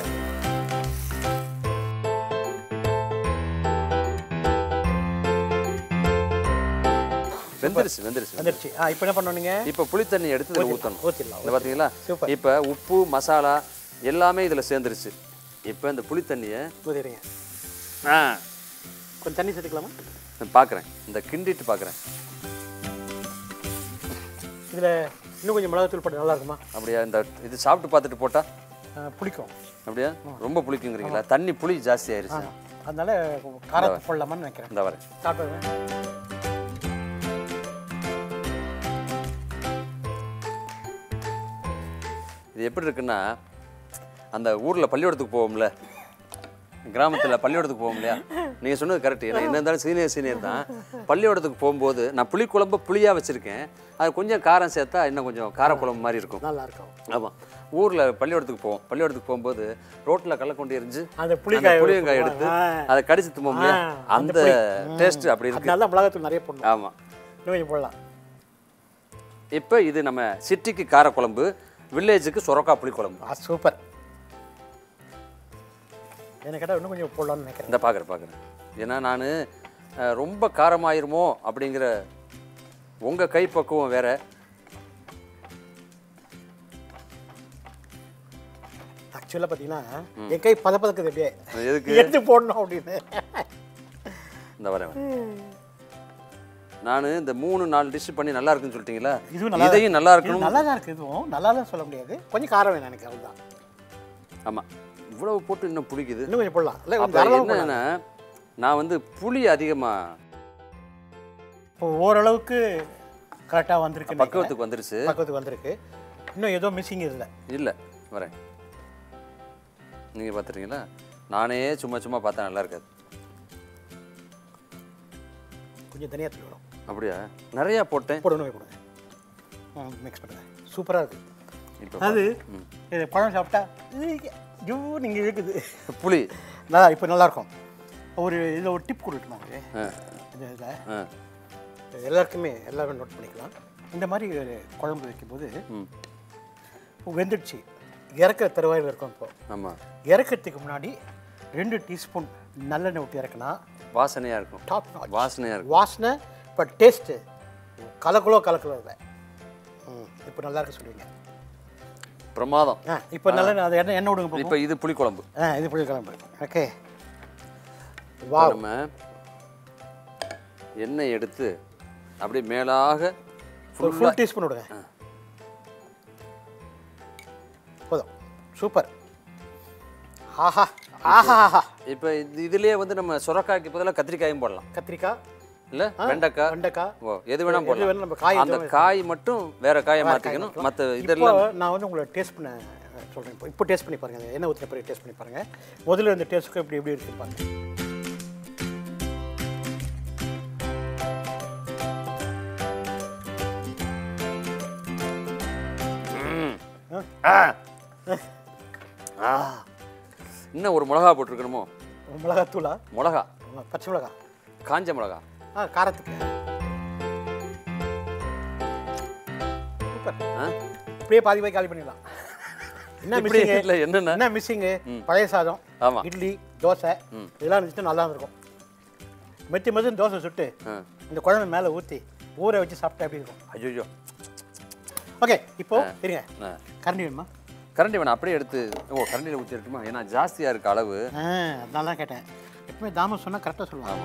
வெந்துருச்சு வெந்துருச்சு வந்துருச்சு ஆ இப்போ என்ன பண்ணணுங்க இப்போ புளி தண்ணி எடுத்து இதில் ஊற்றணும் ஊத்திடலாம், இந்த பார்த்தீங்களா சூப்பர். இப்போ உப்பு மசாலா எல்லாமே இதில் சேர்ந்துருச்சு இப்போ இந்த புளி தண்ணியை ஊதிடுங்க ஆ கொஞ்சம் தண்ணி சேர்த்துக்கலாமா நான் பார்க்குறேன் இந்த கிண்டிட்டு பார்க்குறேன் இதில் இன்னும் கொஞ்சம் மிளகாத்தூள் போட்டு நல்லா இருக்குமா அப்படியா இந்த இது சாப்பிட்டு பார்த்துட்டு போட்டா ஆ, பிடிக்கும் அப்படியா ரொம்ப புளிக்குங்கிறீங்களா தண்ணி புளி ஜாஸ்தி ஆயிருச்சு அதனால காரத்தை போடலாமான்னு நினைக்கிறேன் இந்த வரேன் ஸ்டார்ட் பண்ணுவேன் இது எப்படி இருக்குன்னா அந்த ஊரில் பள்ளிக்கூடத்துக்கு போவோம்ல கிராமத்தில் பள்ளிக்கூடத்துக்கு போவோம் இல்லையா நீங்கள் சொன்னது கரெக்ட் ஏன்னா என்ன இருந்தாலும் சீனியர் சீனியர் தான் பள்ளிக்கூடத்துக்கு போகும்போது நான் புளிக்குழம்பு புளியாக வச்சுருக்கேன் அது கொஞ்சம் காரம் சேர்த்தா இன்னும் கொஞ்சம் காரக்குழம்பு மாதிரி இருக்கும் நல்லா இருக்கும் ஆமாம் ஊரில் பள்ளிக்கூடத்துக்கு போவோம் பள்ளிக்கூடத்துக்கு போகும்போது ரோட்டில் கள்ளக்கொண்டு எரிஞ்சு அந்த புளிக்காய் புளியங்காய் எடுத்து ஆ. அதை கடிச்சு தும்போம் இல்லையா ஆ, அந்த அந்த புளி. டேஸ்ட் அப்படி இருக்கு அதனால தான் மிளகாத்தூள் நிறைய போடணும் ஆமாம் இன்னும் கொஞ்சம் போடலாம் இப்போ இது நம்ம சிட்டிக்கு காரக்குழம்பு வில்லேஜுக்கு சுரக்கா புளி குழம்பு ஆ சூப்பர் என்ன கேட்டால் இன்னும் கொஞ்சம் போடலாம்னு நினைக்கிறேன் இந்த பார்க்குறேன் பார்க்குறேன் ஏன்னா நான் ரொம்ப காரமாயிருமோ அப்படிங்கிற உங்கள் கைப்பக்குவம் வேற ஆக்சுவலாக பார்த்தீங்கன்னா என் கை பத பதக்குது அப்படியே எதுக்கு எடுத்து போடணும் அப்படின்னு இந்த வரேன் நான் இந்த மூணு நாலு டிஷ் பண்ணி நல்லா இருக்குன்னு சொல்லிட்டீங்களா இதுவும் நல்லா இதையும் நல்லா இது இருக்கணும் நல்லா தான் இருக்குது இதுவும் நல்லா தான் சொல்ல முடியாது கொஞ்சம் காரம் வேணும் எனக்கு அவ்வளோதான் ஆமாம் இவ்வளவு போட்டு இன்னும் பிடிக்குது இன்னும் கொஞ்சம் போடலாம் இல்லை அப்போ கொஞ்சம் தாராளமா போடலாம். என்னன்னா நான் வந்து புளி அதிகமாக இப்போ ஓரளவுக்கு கரெக்டாக வந்திருக்கு நினைக்கிறேன். பக்குவத்துக்கு வந்துருச்சு பக்குவத்துக்கு வந்திருக்கு இன்னும் ஏதோ மிஸ்ஸிங் இதில் இல்லை வரேன் நீங்கள் பார்த்துறீங்களா நானே சும்மா சும்மா பார்த்தா நல்லா இருக்காது கொஞ்சம் தனியாக தூள் வரும் அப்படியா நிறையா போட்டேன் போடணும் கொடுங்க மிக்ஸ் பண்ணுங்க சூப்பராக இருக்குது இப்போ அது இது பழம் சாப்பிட்டா ஜூ நீங்கள் இருக்குது புளி நல்லா இப்போ நல்லாயிருக்கும் ஒரு இதில் ஒரு டிப் கொடுக்கணும் ஆ இந்த இதில் ஆ எல்லாருக்குமே எல்லாருமே நோட் பண்ணிக்கலாம் இந்த மாதிரி ஒரு குழம்பு வைக்கும்போது ம் இப்போ வெந்துடுச்சு இறக்குற தருவாயில் இருக்கும் இப்போ ஆமாம் இறக்கிறதுக்கு முன்னாடி ரெண்டு டீஸ்பூன் நல்லெண்ணெய் விட்டு இறக்குனா வாசனையாக இருக்கும் டாப் வாசனையாக இருக்கும் வாசனை இப்போ டேஸ்ட்டு கலக்குலோ கலக்குலோ இல்லை ம் இப்போ நல்லா இருக்கு சொல்லுவீங்க பிரமாதம் ஆ இப்போ நல்லெண்ணெய் அது எண்ணெய் எண்ணெய் விடுங்க இப்போ இது புளிக்குழம்பு ஆ இது புளி கிளம்பு ஓகே இப்போ வா நம்ம எண்ணெய் எடுத்து அப்படியே மேலாக ஒரு ஃபுல் டீஸ்பூன் விடுங்க போதும் சூப்பர் ஆஹா ஆஹா ஆஹா இப்போ இது இதுலேயே வந்து நம்ம சுரக்காய்க்கு பதிலாக கத்திரிக்காயும் போடலாம் கத்திரிக்காய் இல்லை வெண்டைக்காய் வெண்டைக்காய் ஓ எது வேணா எது வேணா நம்ம காய் போடலாம் அந்த எதுவும் காய் மட்டும் வேற காயை மாற்றிக்கணும் மற்ற இப்போ இதெல்லாம் நான் வந்து உங்களை டேஸ்ட் பண்ண சொல்கிறேன் இப்போ இப்போ டேஸ்ட் பண்ணி பாருங்க என்ன ஊற்றின பிறகு டேஸ்ட் பண்ணி பாருங்க முதல்ல இந்த டேஸ்ட்டுக்கு இப்படி எப்படி இருக்கு பாருங்க ஆ இன்னும் ஒரு மிளகா போட்டிருக்கணுமோ மிளகாத்தூளா மிளகா பச்சை மிளகா காஞ்ச மிளகா ஆ காரத்துக்கு சூப்பர் ஆ? இப்படியே பாதி பாதி காலி பண்ணிடலாம் என்ன இப்படி மிஸ்ஸிங்கு இல்லை என்னென்ன என்ன மிஸ்ஸிங்கு பழைய சாதம் ஆமா. இட்லி தோசை இதெல்லாம் இருந்துச்சுன்னா நல்லா இருக்கும் மெத்தி மெத்தி தோசை சுட்டு ஆ. இந்த குழம்பு மேலே ஊற்றி ஊற வச்சு சாப்பிட்டா எப்படி இருக்கும் ஐயோ ஓகே இப்போ இருங்க ஆ. கரண்டி வேணுமா கரண்டி வேணாம் அப்படியே எடுத்து ஓ கரண்டியில் ஊற்றி இருக்குமா ஏன்னா ஜாஸ்தியாக இருக்கு அளவு ஆ அதனால தான் கேட்டேன் எப்பவுமே தாமஸ் சொன்னால் கரெக்டாக சொல்லுவாங்க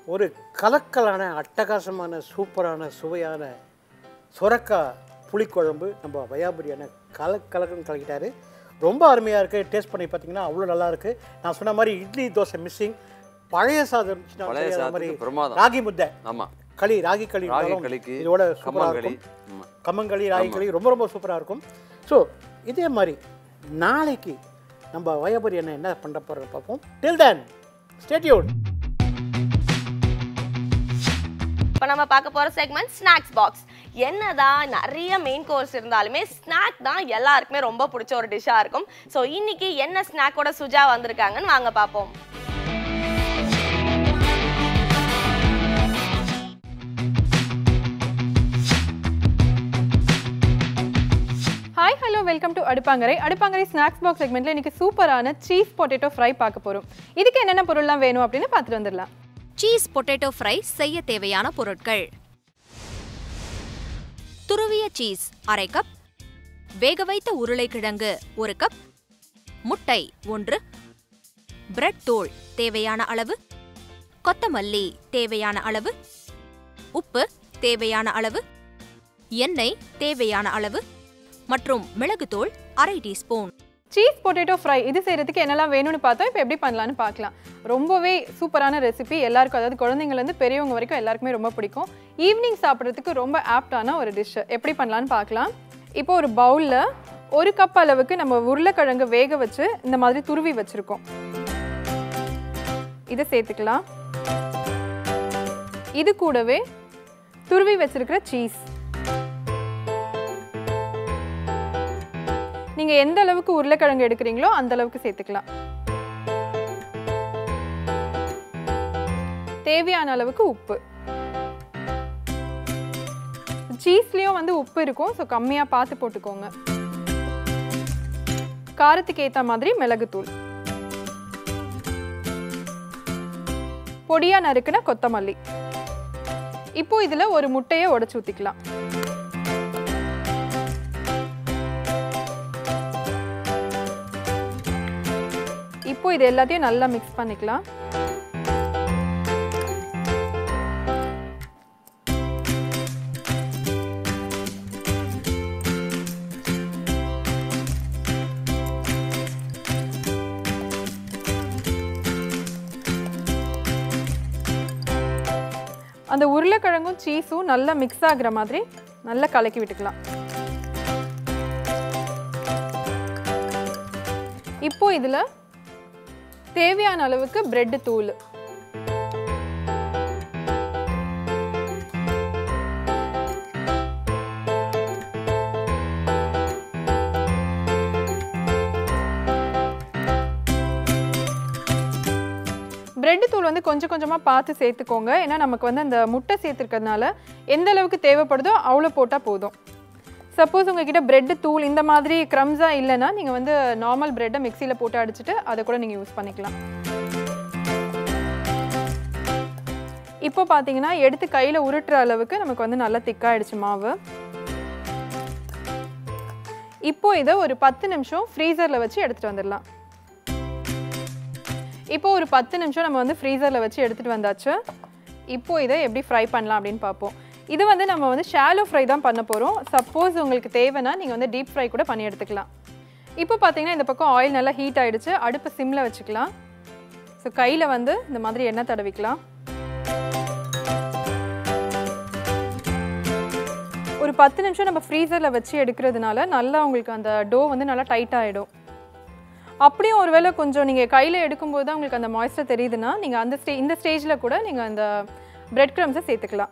ஒரு கலக்கலான அட்டகாசமான சூப்பரான சுவையான சுரக்காய் புளிக்குழம்பு நம்ம வயாபுரியான கல கலக்குன்னு கலக்கிட்டாரு ரொம்ப அருமையாக இருக்குது டேஸ்ட் பண்ணி பார்த்தீங்கன்னா அவ்வளோ நல்லா இருக்கு நான் சொன்ன மாதிரி இட்லி தோசை மிஸ்ஸிங் பழைய சாதம் இருந்துச்சுன்னா பழைய சரி, அது மாதிரி சாதத்துக்கு பிரமாதம். ராகி முத்தை ஆமா களி ராகி களி ராகி இருந்தாலும் களிக்கு இதோட சூப்பராக கம்மங்களி இருக்கும் ஆமா. கம்மங்களி ராகி களி ரொம்ப ரொம்ப சூப்பராக இருக்கும் ஸோ இதே மாதிரி நாளைக்கு நம்ம வயபுரி என்ன என்ன பண்ண போகிறோம் பார்ப்போம் டில் தென் ஸ்டேட்யூட் இப்போ நம்ம பார்க்க போற செக்மெண்ட் ஸ்நாக்ஸ் பாக்ஸ் என்னதான் நிறைய மெயின் கோர்ஸ் இருந்தாலுமே ஸ்நாக் தான் எல்லாருக்குமே ரொம்ப பிடிச்ச ஒரு டிஷ்ஷாக இருக்கும் ஸோ இன்னைக்கு என்ன ஸ்நாக்கோட சுஜா வந்திருக்காங்கன்னு வாங்க பார்ப்போம் ஹாய் ஹலோ வெல்கம் டு அடுப்பாங்கரை அடுப்பாங்கரை ஸ்நாக்ஸ் பாக்ஸ் செக்மெண்ட்ல இன்னைக்கு சூப்பரான சீஸ் பொட்டேட்டோ ஃப்ரை பார்க்க போறோம் இதுக்கு என்னென்ன பொருள்லாம் வேணும் அப்படின்னு பார்த்துட்டு வந்துடலாம் சீஸ் பொட்டேட்டோ ஃப்ரை செய்ய தேவையான பொருட்கள் துருவிய சீஸ் அரை கப் வேக வைத்த உருளைக்கிழங்கு ஒரு கப் முட்டை ஒன்று பிரெட் தூள் தேவையான அளவு கொத்தமல்லி தேவையான அளவு உப்பு தேவையான அளவு எண்ணெய் தேவையான அளவு மற்றும் மிளகுத்தூள் அரை டீஸ்பூன் சீஸ் பொட்டேட்டோ ஃப்ரை இது செய்யறதுக்கு என்னெல்லாம் வேணும்னு பார்த்தோம் இப்போ எப்படி பண்ணலாம்னு பார்க்கலாம் ரொம்பவே சூப்பரான ரெசிபி எல்லாருக்கும் அதாவது குழந்தைங்கலேருந்து பெரியவங்க வரைக்கும் எல்லாருக்குமே ரொம்ப பிடிக்கும் ஈவினிங் சாப்பிட்றதுக்கு ரொம்ப ஆப்டான ஒரு டிஷ் எப்படி பண்ணலாம்னு பார்க்கலாம் இப்போ ஒரு பவுலில் ஒரு கப் அளவுக்கு நம்ம உருளைக்கிழங்கு வேக வச்சு இந்த மாதிரி துருவி வச்சுருக்கோம் இதை சேர்த்துக்கலாம் இது கூடவே துருவி வச்சிருக்கிற சீஸ் நீங்க எந்த அளவுக்கு உருளைக்கிழங்கு எடுக்கிறீங்களோ அந்த அளவுக்கு சேர்த்துக்கலாம் தேவையான அளவுக்கு உப்பு சீஸ்லயும் வந்து உப்பு இருக்கும் ஸோ கம்மியா பார்த்து போட்டுக்கோங்க காரத்துக்கு ஏத்த மாதிரி மிளகுத்தூள் பொடியா நறுக்குன கொத்தமல்லி இப்போ இதுல ஒரு முட்டையை உடைச்சு ஊத்திக்கலாம் இப்போ இது எல்லாத்தையும் நல்லா மிக்ஸ் பண்ணிக்கலாம் அந்த உருளைக்கிழங்கும் சீஸும் நல்லா மிக்ஸ் ஆகுற மாதிரி நல்லா கலக்கி விட்டுக்கலாம் இப்போ இதில் தேவையான அளவுக்கு பிரெட் தூள் பிரெட் தூள் வந்து கொஞ்சம் கொஞ்சமாக பார்த்து சேர்த்துக்கோங்க ஏன்னா நமக்கு வந்து அந்த முட்டை சேர்த்துருக்கிறதுனால எந்த அளவுக்கு தேவைப்படுதோ அவ்வளோ போட்டால் போதும் சப்போஸ் உங்ககிட்ட பிரெட் தூள் இந்த மாதிரி க்ரம்ஸாக இல்லைன்னா நீங்கள் வந்து நார்மல் பிரெட்டை மிக்சியில் போட்டு அடிச்சுட்டு அதை கூட நீங்கள் யூஸ் பண்ணிக்கலாம் இப்போ பார்த்தீங்கன்னா எடுத்து கையில் உருட்டுற அளவுக்கு நமக்கு வந்து நல்லா திக்காயிடுச்சு மாவு இப்போ இதை ஒரு பத்து நிமிஷம் ஃப்ரீசரில் வச்சு எடுத்துகிட்டு வந்துடலாம் இப்போ ஒரு பத்து நிமிஷம் நம்ம வந்து ஃப்ரீசரில் வச்சு எடுத்துகிட்டு வந்தாச்சு இப்போ இதை எப்படி ஃப்ரை பண்ணலாம் அப்படின்னு பார்ப்போம் இது வந்து நம்ம வந்து ஷாலோ ஃப்ரை தான் பண்ண போகிறோம் சப்போஸ் உங்களுக்கு தேவைன்னா நீங்கள் வந்து டீப் ஃப்ரை கூட பண்ணி எடுத்துக்கலாம் இப்போ பார்த்தீங்கன்னா இந்த பக்கம் ஆயில் நல்லா ஹீட் ஆயிடுச்சு அடுப்பு சிம்மில் வச்சுக்கலாம் ஸோ கையில் வந்து இந்த மாதிரி எண்ணெய் தடவிக்கலாம் ஒரு பத்து நிமிஷம் நம்ம ஃப்ரீசரில் வச்சு எடுக்கிறதுனால நல்லா உங்களுக்கு அந்த டோ வந்து நல்லா டைட் ஆகிடும் அப்படியும் ஒருவேளை கொஞ்சம் நீங்கள் கையில் எடுக்கும்போது தான் உங்களுக்கு அந்த மாய்ஸ்டர் தெரியுதுன்னா நீங்கள் அந்த ஸ்டே இந்த ஸ்டேஜில் கூட நீங்கள் அந்த பிரெட் க்ரம்ஸை சேர்த்துக்கலாம்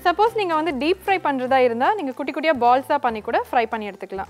சப்போஸ் நீங்கள் வந்து டீப் ஃப்ரை பண்ணுறதா இருந்தால் நீங்கள் குட்டி குட்டியாக பால்ஸாக பண்ணி கூட ஃப்ரை பண்ணி எடுத்துக்கலாம்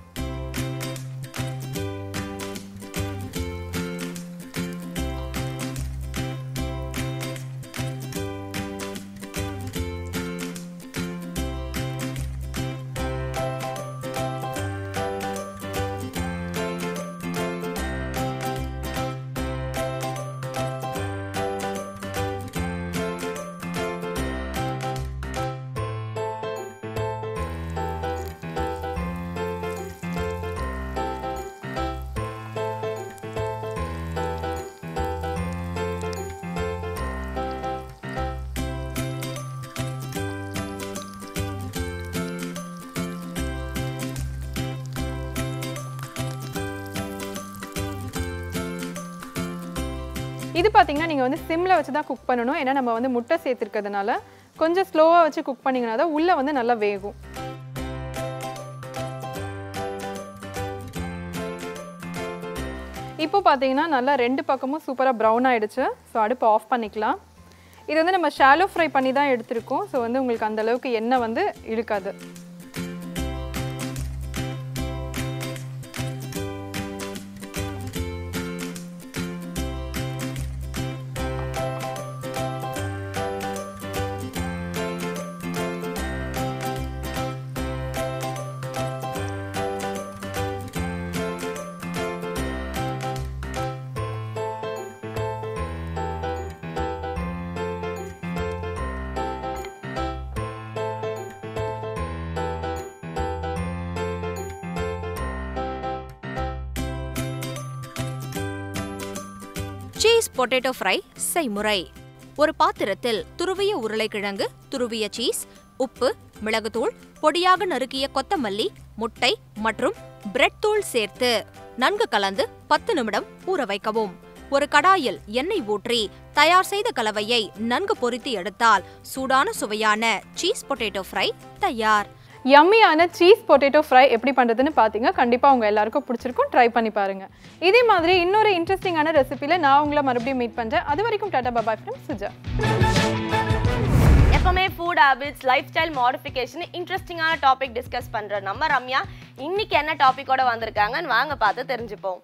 இது பார்த்தீங்கன்னா நீங்கள் வந்து சிம்மில் வச்சு தான் குக் பண்ணணும் ஏன்னா நம்ம வந்து முட்டை சேர்த்துருக்கிறதுனால கொஞ்சம் ஸ்லோவாக வச்சு குக் பண்ணிங்கன்னா தான் உள்ளே வந்து நல்லா வேகும் இப்போ பார்த்தீங்கன்னா நல்லா ரெண்டு பக்கமும் சூப்பராக ப்ரௌன் ஆயிடுச்சு ஸோ அடுப்பு ஆஃப் பண்ணிக்கலாம் இது வந்து நம்ம ஷாலோ ஃப்ரை பண்ணி தான் எடுத்திருக்கோம் ஸோ வந்து உங்களுக்கு அந்த அளவுக்கு எண்ணெய் வந்து இழுக்காது சீஸ் பொட்டேட்டோ ஃப்ரை செய்முறை ஒரு பாத்திரத்தில் துருவிய உருளைக்கிழங்கு துருவிய சீஸ் உப்பு மிளகுத்தூள் பொடியாக நறுக்கிய கொத்தமல்லி முட்டை மற்றும் பிரெட் தூள் சேர்த்து நன்கு கலந்து பத்து நிமிடம் ஊற வைக்கவும் ஒரு கடாயில் எண்ணெய் ஊற்றி தயார் செய்த கலவையை நன்கு பொரித்து எடுத்தால் சூடான சுவையான சீஸ் பொட்டேட்டோ ஃப்ரை தயார் யம்மியான சீஸ் பொட்டேட்டோ ஃப்ரை எப்படி பண்ணுறதுன்னு பார்த்தீங்க கண்டிப்பாக உங்கள் எல்லாருக்கும் பிடிச்சிருக்கும் ட்ரை பண்ணி பாருங்க இதே மாதிரி இன்னொரு இன்ட்ரெஸ்டிங்கான ரெசிபியில் நான் உங்களை மறுபடியும் மீட் பண்ணுறேன் அது வரைக்கும் டாடா பாபாய் ஃப்ரம் சுஜா எப்பவுமே food habits lifestyle modification இன்ட்ரெஸ்டிங்கான டாபிக் டிஸ்கஸ் பண்ற நம்ம ரம்யா இன்னைக்கு என்ன டாபிக்கோட வந்திருக்காங்கன்னு வாங்க பார்த்து தெரிஞ்சுப்போம்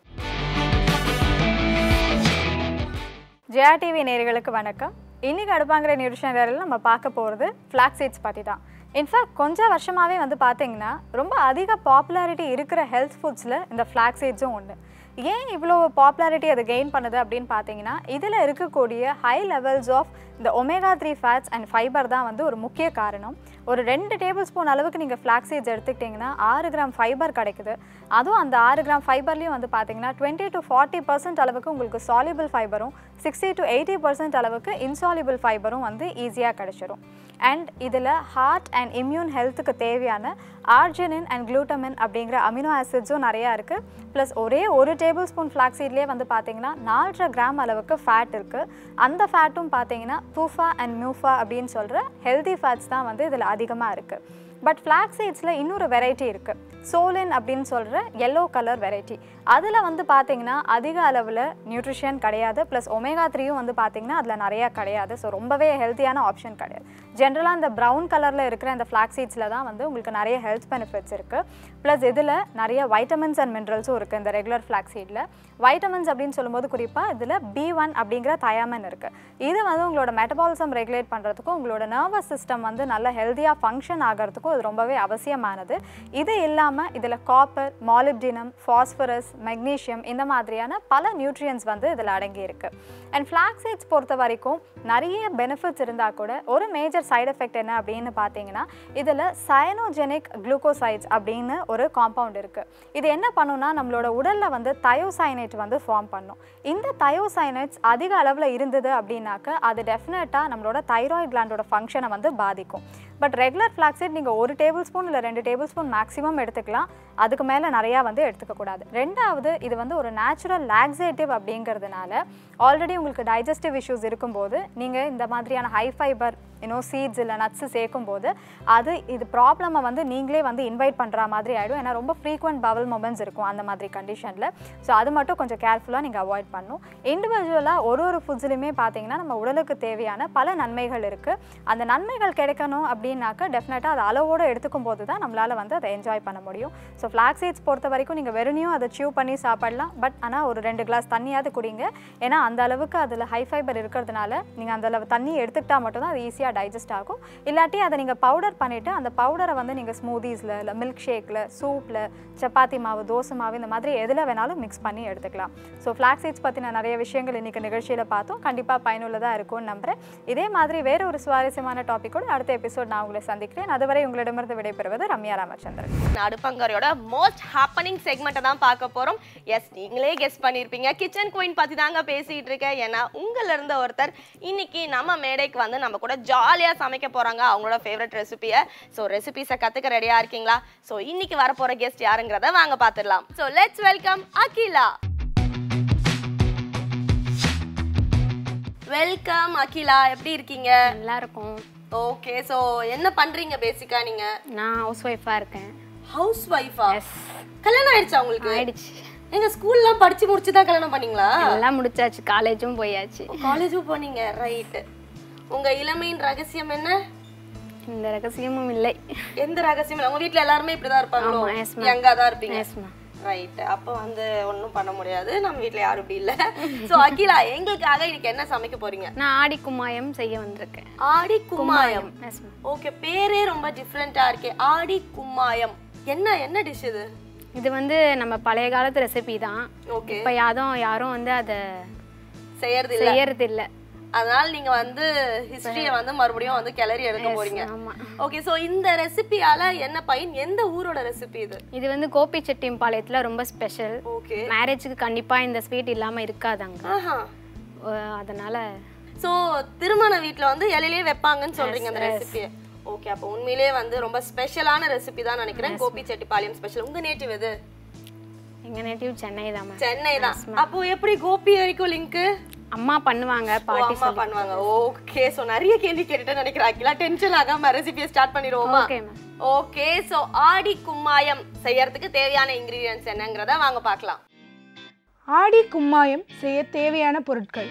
ஜெயா டிவி நேயர்களுக்கு வணக்கம் இன்னைக்கு அடுப்பாங்கிற நியூட்ரிஷன் வேலையில் நம்ம பார்க்க போகிறது ஃப்ளாக் சீட்ஸ் பற்றி தான் இன்ஃபேக்ட் கொஞ்சம் வருஷமாகவே வந்து பார்த்தீங்கன்னா ரொம்ப அதிக பாப்புலாரிட்டி இருக்கிற ஹெல்த் ஃபுட்ஸில் இந்த ஃப்ளாக் சீட்ஸும் ஒன்று ஏன் இவ்வளோ பாப்புலாரிட்டி அது கெயின் பண்ணுது அப்படின்னு பார்த்தீங்கன்னா இதில் இருக்கக்கூடிய ஹை லெவல்ஸ் ஆஃப் இந்த omega three fats and fiber தான் வந்து ஒரு முக்கிய காரணம் ஒரு ரெண்டு டேபிள் ஸ்பூன் அளவுக்கு நீங்கள் ஃப்ளாக் சீட்ஸ் எடுத்துக்கிட்டிங்கன்னா ஆறு கிராம் ஃபைபர் கிடைக்குது அதுவும் அந்த ஆறு கிராம் ஃபைபர்லேயும் வந்து பார்த்தீங்கன்னா டுவெண்ட்டி டு ஃபார்ட்டி பர்சன்ட் அளவுக்கு உங்களுக்கு சாலிபிள் ஃபைபரும் சிக்ஸ்டி டு எயிட்டி பர்சன்ட் அளவுக்கு இன்சாலிபிள் ஃபைபரும் வந்து ஈஸியாக கிடைச்சிரும் அண்ட் இதில் ஹார்ட் அண்ட் இம்யூன் ஹெல்த்துக்கு தேவையான ஆர்ஜினின் அண்ட் குளூட்டமின் அப்படிங்கிற அமினோ ஆசிட்ஸும் நிறையா இருக்குது ப்ளஸ் ஒரே ஒரு டேபிள் ஸ்பூன் ஃப்ளாக்ஸீட்லேயே வந்து பார்த்தீங்கன்னா நாலரை கிராம் அளவுக்கு ஃபேட் இருக்குது அந்த ஃபேட்டும் பார்த்தீங்கன்னா பூஃபா அண்ட் மியூஃபா அப்படின்னு சொல்கிற ஹெல்தி ஃபேட்ஸ் தான் வந்து இதில் அதிகமாக இருக்குது பட் ஃப்ளாக் சீட்ஸில் இன்னொரு வெரைட்டி இருக்குது சோலின் அப்படின்னு சொல்கிற எல்லோ கலர் வெரைட்டி அதில் வந்து பார்த்தீங்கன்னா அதிக அளவில் நியூட்ரிஷன் கிடையாது ப்ளஸ் ஒமேகா த்ரீயும் வந்து பார்த்தீங்கன்னா அதில் நிறையா கிடையாது ஸோ ரொம்பவே ஹெல்த்தியான ஆப்ஷன் கிடையாது ஜென்ரலாக இந்த ப்ரௌன் கலரில் இருக்கிற இந்த ஃப்ளாக் சீட்ஸில் தான் வந்து உங்களுக்கு நிறைய ஹெல்த் பெனிஃபிட்ஸ் இருக்குது ப்ளஸ் இதில் நிறைய வைட்டமின்ஸ் அண்ட் மினரல்ஸும் இருக்குது இந்த ரெகுலர் ஃப்ளாக் சீடில் வைட்டமின்ஸ் அப்படின்னு சொல்லும்போது குறிப்பாக இதில் பி ஒன் அப்படிங்கிற தயாமன் இருக்குது இது வந்து உங்களோட மெட்டபாலிசம் ரெகுலேட் பண்ணுறதுக்கும் உங்களோட நர்வஸ் சிஸ்டம் வந்து நல்ல ஹெல்த்தியாக ஃபங்க்ஷன் ஆகிறதுக்கும் இது ரொம்பவே அவசியமானது இது இல்லாமல் இதில் காப்பர் மாலிப்டினம் ஃபாஸ்பரஸ் மெக்னீஷியம் இந்த மாதிரியான பல நியூட்ரியன்ஸ் வந்து இதில் அடங்கியிருக்கு அண்ட் ஃப்ளாக் சீட்ஸ் பொறுத்த வரைக்கும் நிறைய பெனிஃபிட்ஸ் இருந்தால் கூட ஒரு மேஜர் சைடு எஃபெக்ட் என்ன அப்படின்னு பார்த்தீங்கன்னா இதில் சயனோஜெனிக் குளுக்கோசைட்ஸ் அப்படின்னு ஒரு காம்பவுண்ட் இருக்குது இது என்ன பண்ணுன்னா நம்மளோட உடலில் வந்து தயோசைனேட் வந்து ஃபார்ம் பண்ணும் இந்த தயோசைனேட்ஸ் அதிக அளவில் இருந்தது அப்படின்னாக்க அது டெஃபினட்டாக நம்மளோட தைராய்டு கிளாண்டோட ஃபங்க்ஷனை வந்து பாதிக்கும் பட் ரெகுலர் ஃப்ளாக்ஸீட் நீங்கள் ஒரு டேபிள் ஸ்பூன் இல்லை ரெண்டு டேபிள் ஸ்பூன் மேக்ஸிமம் எடுத்துக்கலாம் அதுக்கு மேலே நிறையா வந்து எடுத்துக்கக்கூடாது ரெண்டாவது இது வந்து ஒரு நேச்சுரல் லாக்ஸேட்டிவ் அப்படிங்கிறதுனால ஆல்ரெடி உங்களுக்கு டைஜஸ்டிவ் இஷ்யூஸ் இருக்கும்போது நீங்கள் இந்த மாதிரியான ஹை ஃபைபர் இன்னும் சீட்ஸ் இல்லை நட்ஸு சேர்க்கும்போது அது இது ப்ராப்ளமை வந்து நீங்களே வந்து இன்வைட் பண்ணுற மாதிரி ஆகிடும் ஏன்னா ரொம்ப ஃப்ரீக்வெண்ட் பவல் மூமெண்ட்ஸ் இருக்கும் அந்த மாதிரி கண்டிஷனில் ஸோ அது மட்டும் கொஞ்சம் கேர்ஃபுல்லாக நீங்கள் அவாய்ட் பண்ணணும் இண்டிவிஜுவலாக ஒரு ஒரு ஃபுட்ஸ்லையுமே பார்த்தீங்கன்னா நம்ம உடலுக்கு தேவையான பல நன்மைகள் இருக்குது அந்த நன்மைகள் கிடைக்கணும் அப்படின்னாக்கா டெஃபினட்டாக அதை அளவோடு எடுத்துக்கும் போது தான் நம்மளால் வந்து அதை என்ஜாய் பண்ண முடியும் ஸோ ஃப்ளாக் சீட்ஸ் பொறுத்த வரைக்கும் நீங்கள் வெறுமையும் அதை சியூ பண்ணி சாப்பிடலாம் பட் ஆனால் ஒரு ரெண்டு கிளாஸ் தண்ணியாவது குடிங்க ஏன்னா அந்த அளவுக்கு அதில் ஹை ஃபைபர் இருக்கிறதுனால நீங்கள் அந்த அளவு தண்ணி எடுத்துக்கிட்டால் மட்டும்தான் அது ஈஸியாக டைஜஸ்ட் ஆகும் இல்லாட்டி அதை நீங்கள் பவுடர் பண்ணிவிட்டு அந்த பவுடரை வந்து நீங்கள் ஸ்மூதீஸில் இல்லை மில்க் ஷேக்கில் சூப்பில் சப்பாத்தி மாவு தோசை மாவு இந்த மாதிரி எதில் வேணாலும் மிக்ஸ் பண்ணி எடுத்துக்கலாம் ஸோ ஃப்ளாக் சீட்ஸ் பற்றின நிறைய விஷயங்கள் இன்றைக்கி நிகழ்ச்சியில் பார்த்தோம் கண்டிப்பாக பயனுள்ளதாக இருக்கும்னு நம்புகிறேன் இதே மாதிரி வேற ஒரு சுவாரஸ்யமான டாப்பிக்கோடு அடுத்த எபிசோட் நான் உங்களை சந்திக்கிறேன் அதுவரை உங்களிடமிருந்து விடைபெறுவது ரம்யா ராமச்சந்திரன் அடுப்பங்கரையோட மோஸ்ட் ஹாப்பனிங் செக்மெண்ட்டை தான் பார்க்க போறோம் எஸ் நீங்களே கெஸ் பண்ணியிருப்பீங்க கிச்சன் குயின் பத்தி தாங்க பேசிட்டு இருக்கேன் ஏன்னா உங்கள்ல இருந்த ஒருத்தர் இன்னைக்கு நம்ம மேடைக்கு வந்து நம்ம கூட ஜாலியா சமைக்க போறாங்க அவங்களோட ஃபேவரட் ரெசிபியை ஸோ ரெசிபிஸை கத்துக்க ரெடியா இருக்கீங்களா ஸோ இன்னைக்கு வர போற கெஸ்ட் யாருங்கிறத வாங்க பார்த்துடலாம் so let's welcome Akila welcome Akila எப்படி இருக்கீங்க நல்லா இருக்கும் ஓகே ஸோ என்ன பண்றீங்க பேசிக்கா நீங்க நான் ஹவுஸ் ஒய்ஃபாக இருக்கேன் ஹவுஸ் ஒய்ஃபா கல்யாணம் ஆயிடுச்சா உங்களுக்கு ஆயிடுச்சு எங்க ஸ்கூல்லாம் படிச்சு முடிச்சு தான் கல்யாணம் பண்ணீங்களா எல்லாம் முடிச்சாச்சு காலேஜும் போயாச்சு காலேஜும் போனீங்க ரைட் உங்க இளமையின் ரகசியம் என்ன இந்த ரகசியமும் இல்லை எந்த ரகசியம் இல்ல உங்க வீட்ல எல்லாருமே இப்படிதான் இருப்பாங்களோ ஆமா, yes ma'am. யங்கா தான் இருப்பீங்க Yes ma'am. ரைட் அப்போ வந்து ஒண்ணும் பண்ண முடியாது நம்ம வீட்ல யாரும் இப்படி இல்ல சோ அகிலா எங்களுக்காக இன்னைக்கு என்ன சமைக்க போறீங்க நான் ஆடி கும்மாயம் செய்ய வந்திருக்கேன் ஆடி கும்மாயம் எஸ் மேம் ஓகே பேரே ரொம்ப டிஃப்ரெண்டா இருக்கே ஆடி கும்மாயம் என்ன என்ன டிஷ் இது இது வந்து நம்ம பழைய காலத்து ரெசிபி தான் ஓகே இப்போ யாரும் யாரும் வந்து அதை செய்யறது இல்ல செய்யறது இல்லை அதனால நீங்க வந்து ஹிஸ்டரிய வந்து மறுபடியும் வந்து கிளறி எடுக்க போறீங்க ஆமா ஓகே சோ இந்த ரெசிபியால என்ன பயன் எந்த ஊரோட ரெசிபி இது இது வந்து கோபி செட்டிம்பாளையத்தில் ரொம்ப ஸ்பெஷல் ஓகே மேரேஜுக்கு கண்டிப்பாக இந்த ஸ்வீட் இல்லாமல் இருக்காதாங்க ஆஹா அதனால சோ திருமண வீட்ல வந்து இலையிலே வைப்பாங்கன்னு சொல்றீங்க அந்த ரெசிபியை ஓகே அப்போ உண்மையிலேயே வந்து ரொம்ப ஸ்பெஷலான ரெசிபி தான் நினைக்கிறேன் கோபி செட்டிப்பாளையம் ஸ்பெஷல் உங்க நேட்டிவ் எது எங்கள் நேட்டிவ் சென்னை தான் மேம் சென்னை தான் அப்போ எப்படி கோபி வரைக்கும் லிங்க் அம்மா பண்ணுவாங்க பாட்டி அம்மா பண்ணுவாங்க ஓகே சோ நிறைய கேள்வி கேட்டுட்டு நினைக்கிறேன் அகிலா டென்ஷன் ஆகாம ரெசிபியை ஸ்டார்ட் பண்ணிடுவோமா ஓகே மேம் ஓகே சோ ஆடி கும்மாயம் செய்யறதுக்கு தேவையான இன்கிரீடியன்ஸ் என்னங்கறத வாங்க பார்க்கலாம் ஆடி கும்மாயம் செய்ய தேவையான பொருட்கள்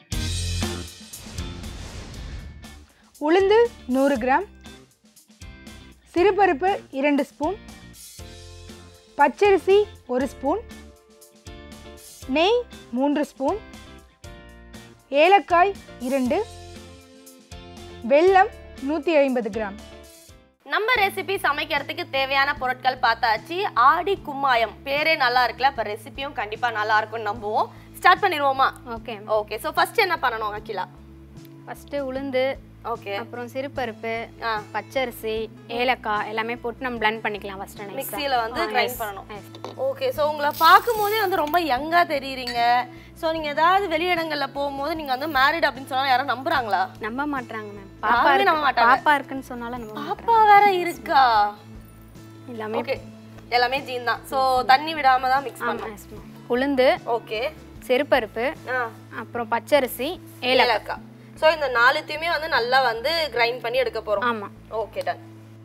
உளுந்து நூறு கிராம் சிறுபருப்பு இரண்டு ஸ்பூன் பச்சரிசி ஒரு ஸ்பூன் நெய் மூன்று ஸ்பூன் ஏலக்காய் இரண்டு வெல்லம் நூற்றி ஐம்பது கிராம் நம்ம ரெசிபி சமைக்கிறதுக்கு தேவையான பொருட்கள் பார்த்தாச்சு ஆடி கும்மாயம் பேரே நல்லா இருக்குல்ல அப்ப ரெசிபியும் கண்டிப்பா நல்லா இருக்கும்னு நம்புவோம் ஸ்டார்ட் பண்ணிடுவோமா ஓகே ஓகே சோ ஃபர்ஸ்ட் என்ன பண்ணணும் அகிலா ஃபஸ்ட்டு உளுந்து ஓகே அப்புறம் சிறுபருப்பு ஆ. பச்சரிசி ஏலக்காய் எல்லாமே போட்டு நம்ம blend பண்ணிக்கலாம் ஃபர்ஸ்ட் மிக்ஸியில வந்து கிரைண்ட் பண்ணணும் ஓகே சோ உங்களை பார்க்கும்போதே வந்து ரொம்ப யங்கா தெரியுறீங்க சோ நீங்க ஏதாவது வெளியிடங்கள்ல போகும்போது நீங்க வந்து மேரிட் அப்படின்னு சொன்னா யாரும் நம்புறாங்களா நம்ப மாட்டாங்க மேம் பாப்பா யாருமே இருக்கு நம்ப மாட்டாங்க. பாப்பா இருக்குன்னு சொன்னாலும் நம்ப மாட்டாங்க பாப்பா வேற இருக்கா எல்லாமே ஓகே எல்லாமே ஜீன் தான் சோ தண்ணி விடாம தான் மிக்ஸ் பண்ணணும் yes ma'am. உளுந்து ஓகே சிறுபருப்பு ஆ அப்புறம் பச்சரிசி ஏலக்காய் ஏலக்காய் சோ இந்த நாலுத்தையுமே வந்து நல்லா வந்து கிரைண்ட் பண்ணி எடுக்க போறோம் ஆமா ஓகே டன்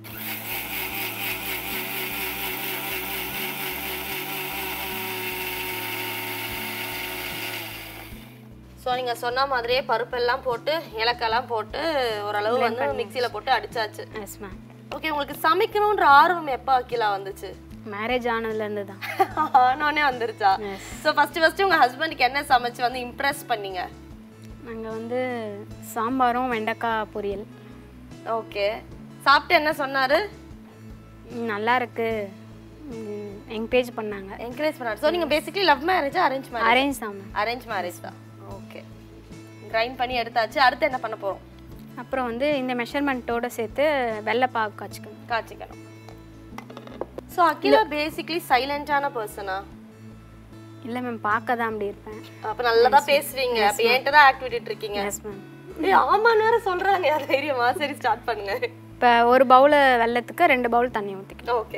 ஸோ நீங்கள் சொன்ன மாதிரியே பருப்பெல்லாம் போட்டு ஏலக்காய்லாம் போட்டு ஓரளவு வந்து மிக்சியில் போட்டு அடிச்சாச்சு எஸ் மேம் ஓகே உங்களுக்கு சமைக்கணுன்ற ஆர்வம் எப்போ அக்கிலா வந்துச்சு மேரேஜ் ஆனதுலேருந்து தான் ஆனோடனே வந்துருச்சா ஸோ ஃபர்ஸ்ட் ஃபர்ஸ்ட் உங்கள் ஹஸ்பண்டுக்கு என்ன சமைச்சு வந்து இம்ப்ரெஸ் பண்ணீங்க நாங்கள் வந்து சாம்பாரும் வெண்டைக்காய் பொரியல் ஓகே சாப்பிட்டு என்ன சொன்னாரு ம், நல்லா இருக்கு என்கரேஜ் பண்ணாங்க என்கரேஜ் பண்ணாரு ஸோ நீங்கள் பேசிக்கலி லவ் மேரேஜா அரேஞ்ச் மேரேஜ் அரேஞ்ச் தான் மேம் அரேஞ்ச் மேரேஜ் தான் ஓகே கிரைண்ட் பண்ணி எடுத்தாச்சு அடுத்து என்ன பண்ண போறோம் அப்புறம் வந்து இந்த மெஷர்மெண்ட்டோட சேர்த்து வெள்ளை பாகு காய்ச்சிக்கணும் காய்ச்சிக்கணும் ஸோ அகிலா பேசிக்கலி சைலண்டான பர்சனா இல்லை மேம் பார்க்க தான் அப்படி இருப்பேன் அப்ப நல்லா தான் பேசுவீங்க அப்ப என்கிட்ட தான் ஆக்ட் விட்டுட்டு இருக்கீங்க எஸ் மேம் ஏய் ஆமான்னு வேற சொல்றாங்க தைரியமா சரி ஸ்டார்ட் பண்ணுங்க இப்போ ஒரு பவுல் வெள்ளத்துக்கு ரெண்டு பவுல் தண்ணி ஊற்றிக்கலாம் ஓகே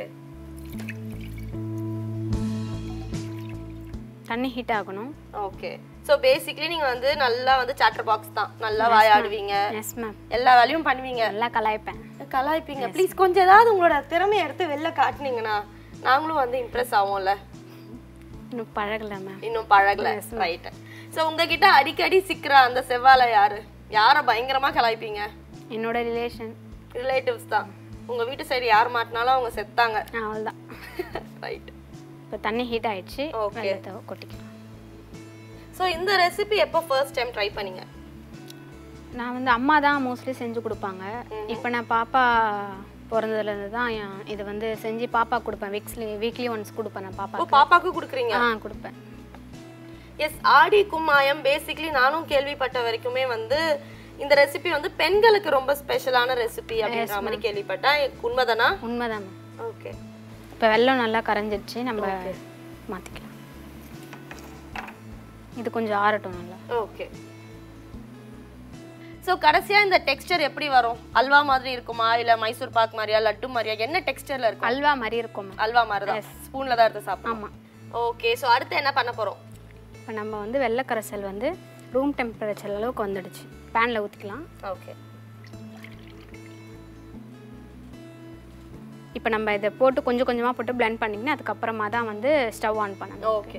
தண்ணி ஹீட் ஆகணும் ஓகே ஸோ பேசிக்லி நீங்க வந்து நல்லா வந்து சாட்டர் பாக்ஸ் தான் நல்லா வாயாடுவீங்க எஸ் மேம் எல்லா வேலையும் பண்ணுவீங்க நல்லா கலாய்ப்பேன் கலாய்ப்பீங்க ப்ளீஸ் கொஞ்சம் ஏதாவது உங்களோட திறமையை எடுத்து வெளில காட்டுனீங்கன்னா நாங்களும் வந்து இம்ப்ரெஸ் ஆவோம்ல இன்னும் பழகலை மேம் இன்னும் பழகல ரைட் ஸோ உங்ககிட்ட அடிக்கடி சிக்கிற அந்த செவ்வாழை யாரு யாரை பயங்கரமா கலாய்ப்பீங்க என்னோட ரிலேஷன் ரிலேட்டிவ்ஸ் தான் உங்க வீட்டு சைடு யார் மாட்டினாலும் அவங்க செத்தாங்க அவ்வளோதான் ரைட் இப்போ தண்ணி ஹீட் ஆயிடுச்சு Okay. வெள்ளத்தை கொட்டிக்கலாம் ஸோ இந்த ரெசிபி எப்போ ஃபர்ஸ்ட் டைம் ட்ரை பண்ணீங்க நான் வந்து அம்மா தான் மோஸ்ட்லி செஞ்சு கொடுப்பாங்க இப்போ நான் பாப்பா பிறந்ததுலேருந்து தான் என் இது வந்து செஞ்சு பாப்பா கொடுப்பேன் வீக்ஸ்லி வீக்லி ஒன்ஸ் கொடுப்பேன் நான் ஓ பாப்பா பாப்பாக்கு கொடுக்குறீங்க ஆ கொடுப்பேன் எஸ் ஆடி கும்மாயம் பேசிக்லி நானும் கேள்விப்பட்ட வரைக்குமே வந்து இந்த ரெசிபி வந்து பெண்களுக்கு ரொம்ப ஸ்பெஷலான ரெசிபி அப்படின்ற மாதிரி கேள்விப்பட்டேன் உண்மைதானா உண்மைதான் ஓகே இப்போ வெல்லம் நல்லா கரைஞ்சிருச்சு நம்ம மாற்றிக்கலாம் இது கொஞ்சம் ஆறட்டும் நல்லா ஓகே ஸோ கடைசியா இந்த டெக்ஸ்டர் எப்படி வரும் அல்வா மாதிரி இருக்குமா இல்ல மைசூர் பாக் மாதிரியா லட்டு மாதிரியா என்ன டெக்ஸ்டர்ல இருக்கும் அல்வா மாதிரி இருக்கும் அல்வா மாதிரி தான் ஸ்பூன்ல தான் எடுத்து சாப்பிடணும் ஆமாம் ஓகே ஸோ அடுத்து என்ன பண்ண போறோம் இப்போ நம்ம வந்து வெள்ளை கரைசல் வந்து ரூம் டெம்பரேச்சர் அளவுக்கு வந்துடுச்சு பேனில் ஊற்றிக்கலாம் ஓகே இப்போ நம்ம இதை போட்டு கொஞ்சம் கொஞ்சமாக போட்டு blend பண்ணிங்கன்னா அதுக்கப்புறமா தான் வந்து ஸ்டவ் ஆன் பண்ணணும் ஓகே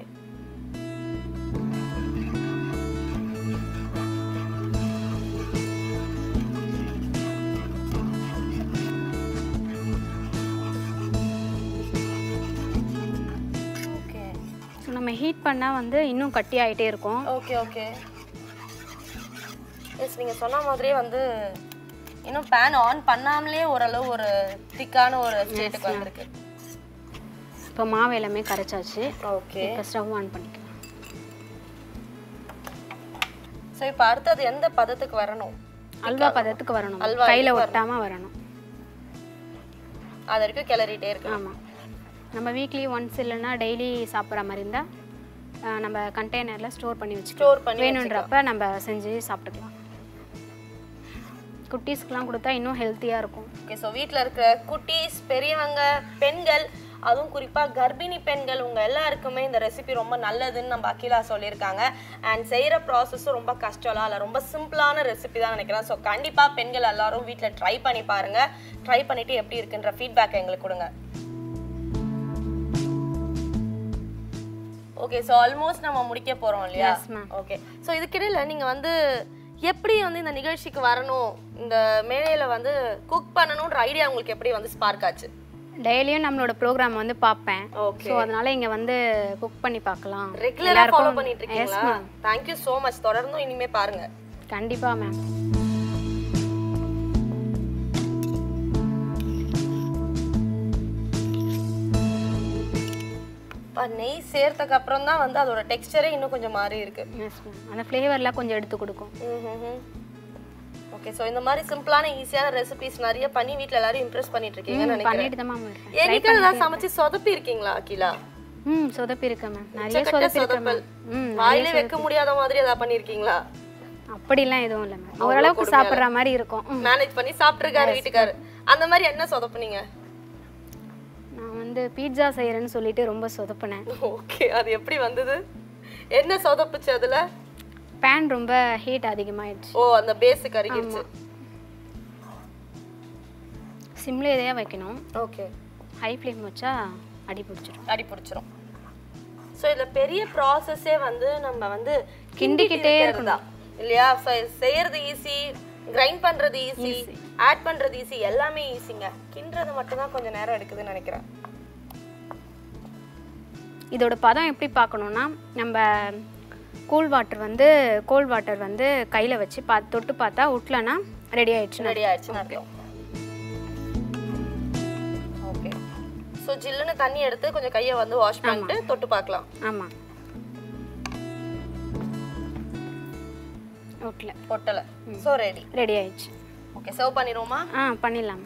ஓகே ஸோ நம்ம ஹீட் பண்ணால் வந்து இன்னும் கட்டி ஆகிட்டே இருக்கும் ஓகே ஓகே எஸ் நீங்கள் சொன்ன மாதிரியே வந்து இன்னும் பேன் ஆன் பண்ணாமலே ஓரளவு ஒரு திக்கான ஒரு ஸ்டேட்டுக்கு வந்திருக்கு இப்போ மாவு எல்லாமே கரைச்சாச்சு ஓகே இப்போ ஸ்டவ் ஆன் பண்ணிக்கலாம் ஸோ இப்போ அடுத்தது எந்த பதத்துக்கு வரணும் அல்வா பதத்துக்கு வரணும் அல்வா கையில் இதுக்கு ஒட்டாமல் வரணும் அது வரைக்கும் கிளறிட்டே இருக்கு ஆமாம் நம்ம வீக்லி ஒன்ஸ் இல்லைன்னா டெய்லி சாப்பிட்ற மாதிரி இருந்தால் நம்ம கண்டெய்னரில் ஸ்டோர் பண்ணி Store வச்சுக்கலாம் பண்ணி வேணுன்றப்ப நம்ம செஞ்சு சாப்பிட்டுக்கலாம் குட்டீஸ்க்குலாம் கொடுத்தா இன்னும் ஹெல்த்தியாக இருக்கும் ஓகே ஸோ வீட்டில் இருக்கிற குட்டீஸ் பெரியவங்க பெண்கள் அதுவும் குறிப்பாக கர்ப்பிணி பெண்கள் உங்கள் எல்லாருக்குமே இந்த ரெசிபி ரொம்ப நல்லதுன்னு நம்ம அகிலா சொல்லியிருக்காங்க அண்ட் செய்கிற ப்ராசஸும் ரொம்ப கஷ்டம்லாம் இல்லை ரொம்ப சிம்பிளான ரெசிபி தான் நினைக்கிறேன் ஸோ கண்டிப்பாக பெண்கள் எல்லாரும் வீட்டில் ட்ரை பண்ணி பாருங்கள் ட்ரை பண்ணிவிட்டு எப்படி இருக்குன்ற ஃபீட்பேக் எங்களுக்கு கொடுங்க ஓகே ஸோ ஆல்மோஸ்ட் நம்ம முடிக்க போகிறோம் இல்லையா Yes, ma'am. ஓகே ஸோ இதுக்கிடையில் நீங்கள் வந்து எப்படி வந்து இந்த நிகழ்ச்சிக்கு வரணும் இந்த மேடையில் வந்து குக் பண்ணணுன்ற ஐடியா உங்களுக்கு எப்படி வந்து ஸ்பார்க் ஆச்சு டெய்லியும் நம்மளோட ப்ரோக்ராம் வந்து பார்ப்பேன் Okay. ஸோ அதனால இங்கே வந்து குக் பண்ணி பார்க்கலாம் ரெகுலரா ஃபாலோ எல்லாருக்கும்- பண்ணிட்டு Yes, இருக்கீங்களா ma'am. தேங்க்யூ ஸோ மச் தொடர்ந்தும் இனிமே பாருங்க கண்டிப்பா மேம் அப்பா, நெய் சேர்த்தக்கு அப்புறம் தான் வந்து அதோட டெக்ஸ்டரே இன்னும் கொஞ்சம் மாறி இருக்கு எஸ் மேம் அந்த ஃப்ளேவர்லாம் கொஞ்சம் எடுத்து கொடுக்கும் ஓகே ஸோ இந்த மாதிரி சிம்பிளான ஈஸியான ரெசிபிஸ் நிறைய பண்ணி வீட்ல எல்லாரும் இம்ப்ரெஸ் பண்ணிட்டு இருக்கீங்கன்னு ம், பண்ணிட்டு நினைக்கிறேன் தான் மேம் இருக்கேன் என்னைக்கு ஏதாவது சமைச்சு சொதப்பி இருக்கீங்களா அகிலா ம் சொதப்பி இருக்கேன் மேம் நிறைய உச்சக்கட்ட சொதப்பி இருக்கேன் சொதப்பல் மேம் ம் வாயிலே வைக்க முடியாத மாதிரி ஏதாவது பண்ணிருக்கீங்களா அப்படிலாம் எதுவும் இல்லை மேம் ஓரளவுக்கு சாப்பிட்ற மாதிரி இருக்கும் ம். மேனேஜ் பண்ணி சாப்பிட்டுருக்காரு வீட்டுக்காரு அந்த மாதிரி என்ன சொதப்புனீங்க நான் வந்து பீட்சா செய்கிறேன்னு சொல்லிட்டு ரொம்ப சொதப்பினேன் ஓகே அது எப்படி வந்தது என்ன சொதப்புச்சு அதுல பேன் ரொம்ப ஹீட் அதிகமாயிடுச்சு ஓ அந்த பேஸுக்கு அருகிருச்சு சிம்ல இதையே வைக்கணும் ஓகே ஹை ஃப்ளேம் வச்சா அடி பிடிச்சிடும் அடி பிடிச்சிரும் ஸோ இதுல பெரிய ப்ராசஸே வந்து நம்ம வந்து கிண்டிக்கிட்டே இருக்கிறது தான். இல்லையா So, செய்யறது ஈஸி கிரைண்ட் பண்றது ஈஸி ஆட் பண்றது ஈஸி எல்லாமே ஈஸிங்க கிண்டுறது மட்டும் தான் கொஞ்சம் நேரம் எடுக்குதுன்னு நினைக்கிறேன் இதோட பதம் எப்படி பார்க்கணுன்னா நம்ம கூல் வாட்டர் வந்து கோல்ட் வாட்டர் வந்து கையில் வச்சு பா தொட்டு பார்த்தா உட்லனா ரெடி ஆயிடுச்சு ரெடி ஆயிடுச்சுன்னு அர்த்தம் ஓகே ஸோ ஜில்லுன்னு தண்ணி எடுத்து கொஞ்சம் கையை வந்து வாஷ் பண்ணிட்டு தொட்டு பார்க்கலாம் ஆமாம் ஒட்டில் ஒட்டலை ஸோ ரெடி ரெடி ஆயிடுச்சு ஓகே சர்வ் பண்ணிடுவோமா ஆ பண்ணிடலாம்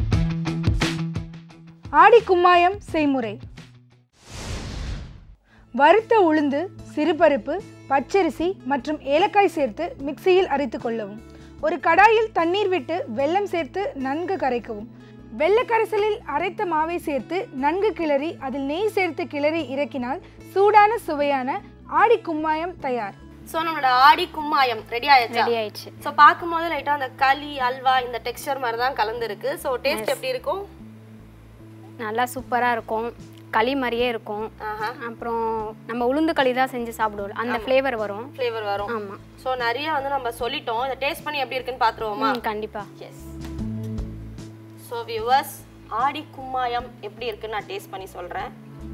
ஆடி கும்மாயம் செய்முறை வறுத்த உளுந்து சிறுபருப்பு பச்சரிசி மற்றும் ஏலக்காய் சேர்த்து மிக்சியில் அரைத்து கொள்ளவும் ஒரு கடாயில் தண்ணீர் விட்டு வெல்லம் சேர்த்து நன்கு கரைக்கவும் வெள்ளக்கரைசலில் அரைத்த மாவை சேர்த்து நன்கு கிளறி அதில் நெய் சேர்த்து கிளறி இறக்கினால் சூடான சுவையான ஆடி கும்மாயம் தயார் ஸோ நம்மளோட ஆடி கும்மாயம் ரெடி ஆயிடுச்சு ரெடி ஆயிடுச்சு ஸோ பார்க்கும்போது லைட்டாக அந்த களி அல்வா இந்த டெக்ஸ்சர் மாதிரி தான் கலந்துருக்கு ஸோ டேஸ்ட் எப்படி இருக்கும் நல்லா சூப்பராக இருக்கும் களி மாதிரியே இருக்கும் அப்புறம் நம்ம உளுந்து களி தான் செஞ்சு சாப்பிடுவோம் அந்த ஃப்ளேவர் வரும் ஃப்ளேவர் வரும் ஆமா ஸோ நிறைய வந்து நம்ம சொல்லிட்டோம் இதை டேஸ்ட் பண்ணி எப்படி இருக்குன்னு பார்த்துருவோமா ம், கண்டிப்பா எஸ் ஸோ வியூவர்ஸ் ஆடி கும்மாயம் எப்படி இருக்குன்னு நான் டேஸ்ட் பண்ணி சொல்கிறேன்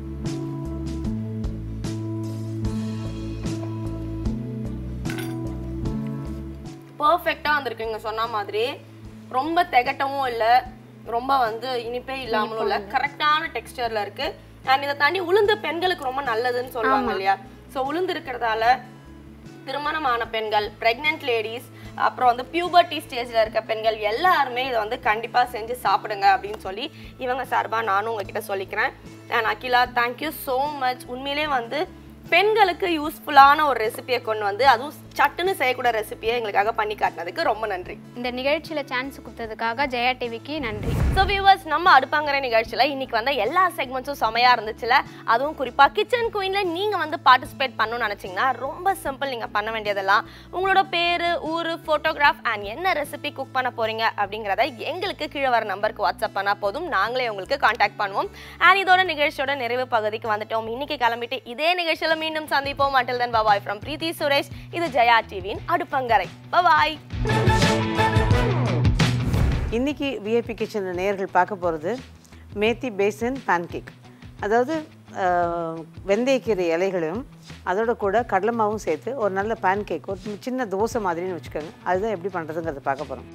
பர்ஃபெக்டாக வந்திருக்குங்க சொன்ன மாதிரி ரொம்ப திகட்டவும் இல்லை ரொம்ப வந்து இனிப்பே இல்லாமலும் இல்லை கரெக்டான டெக்ஸ்டரில் இருக்கு அண்ட் இதை தாண்டி உளுந்து பெண்களுக்கு ரொம்ப நல்லதுன்னு சொல்லுவாங்க இல்லையா ஸோ உளுந்து இருக்கிறதால திருமணமான பெண்கள் பிரெக்னென்ட் லேடிஸ் அப்புறம் வந்து பியூபர்ட்டி ஸ்டேஜில் இருக்க பெண்கள் எல்லாருமே இதை வந்து கண்டிப்பாக செஞ்சு சாப்பிடுங்க அப்படின்னு சொல்லி இவங்க சார்பாக நானும் உங்ககிட்ட சொல்லிக்கிறேன் and Akila thank you so much உண்மையிலே வந்து பெண்களுக்கு யூஸ்ஃபுல்லான ஒரு ரெசிபியை கொண்டு வந்து அதுவும் சட்டுன்னு செய்யக்கூடிய ரெசிபியை எங்களுக்காக பண்ணி காட்டினதுக்கு ரொம்ப நன்றி இந்த நிகழ்ச்சியில சான்ஸ் கொடுத்ததுக்காக ஜெயா டிவிக்கு நன்றி ஸோ வியூவர்ஸ் நம்ம அடுப்பாங்கிற நிகழ்ச்சியில் இன்னைக்கு வந்த எல்லா செக்மெண்ட்ஸும் செமையாக இருந்துச்சுல அதுவும் குறிப்பாக கிச்சன் குயினில் நீங்கள் வந்து பார்ட்டிசிபேட் பண்ணணும்னு நினச்சிங்கன்னா ரொம்ப சிம்பிள் நீங்கள் பண்ண வேண்டியதெல்லாம் உங்களோட பேர் ஊர் ஃபோட்டோகிராஃப் அண்ட் என்ன ரெசிபி குக் பண்ண போகிறீங்க அப்படிங்கிறத எங்களுக்கு கீழே வர நம்பருக்கு வாட்ஸ்அப் பண்ணால் போதும் நாங்களே உங்களுக்கு காண்டாக்ட் பண்ணுவோம் அண்ட் இதோட நிகழ்ச்சியோட நிறைவு பகுதிக்கு வந்துட்டோம் இன்னைக்கு கிளம்பிட்டு இதே நிகழ்ச்சியில் மீண்டும் சந்திப்போம் அட்டில் தன் பபாய் ஃப்ரம் பிரீத்தி சுரேஷ் இது ஜெயா டிவியின் அடுப்பங்கரை பபாய் இன்னைக்கு விஐபி கிச்சனில் நேர்கள் பார்க்க போகிறது மேத்தி பேசன் பேன்கேக் அதாவது ஆஹ், வெந்தயக்கீரை இலைகளையும் அதோட கூட கடலை மாவும் சேர்த்து ஒரு நல்ல பேன்கேக் ஒரு சின்ன தோசை மாதிரின்னு வச்சுக்கோங்க அதுதான் எப்படி பண்ணுறதுங்கிறத பார்க்க போகிறோம்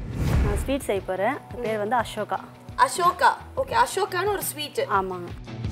நான் ஸ்வீட் செய்ய போகிறேன் பேர் வந்து அசோகா அசோகா ஓகே அசோகான்னு ஒரு ஸ்வீட் ஆமாங்க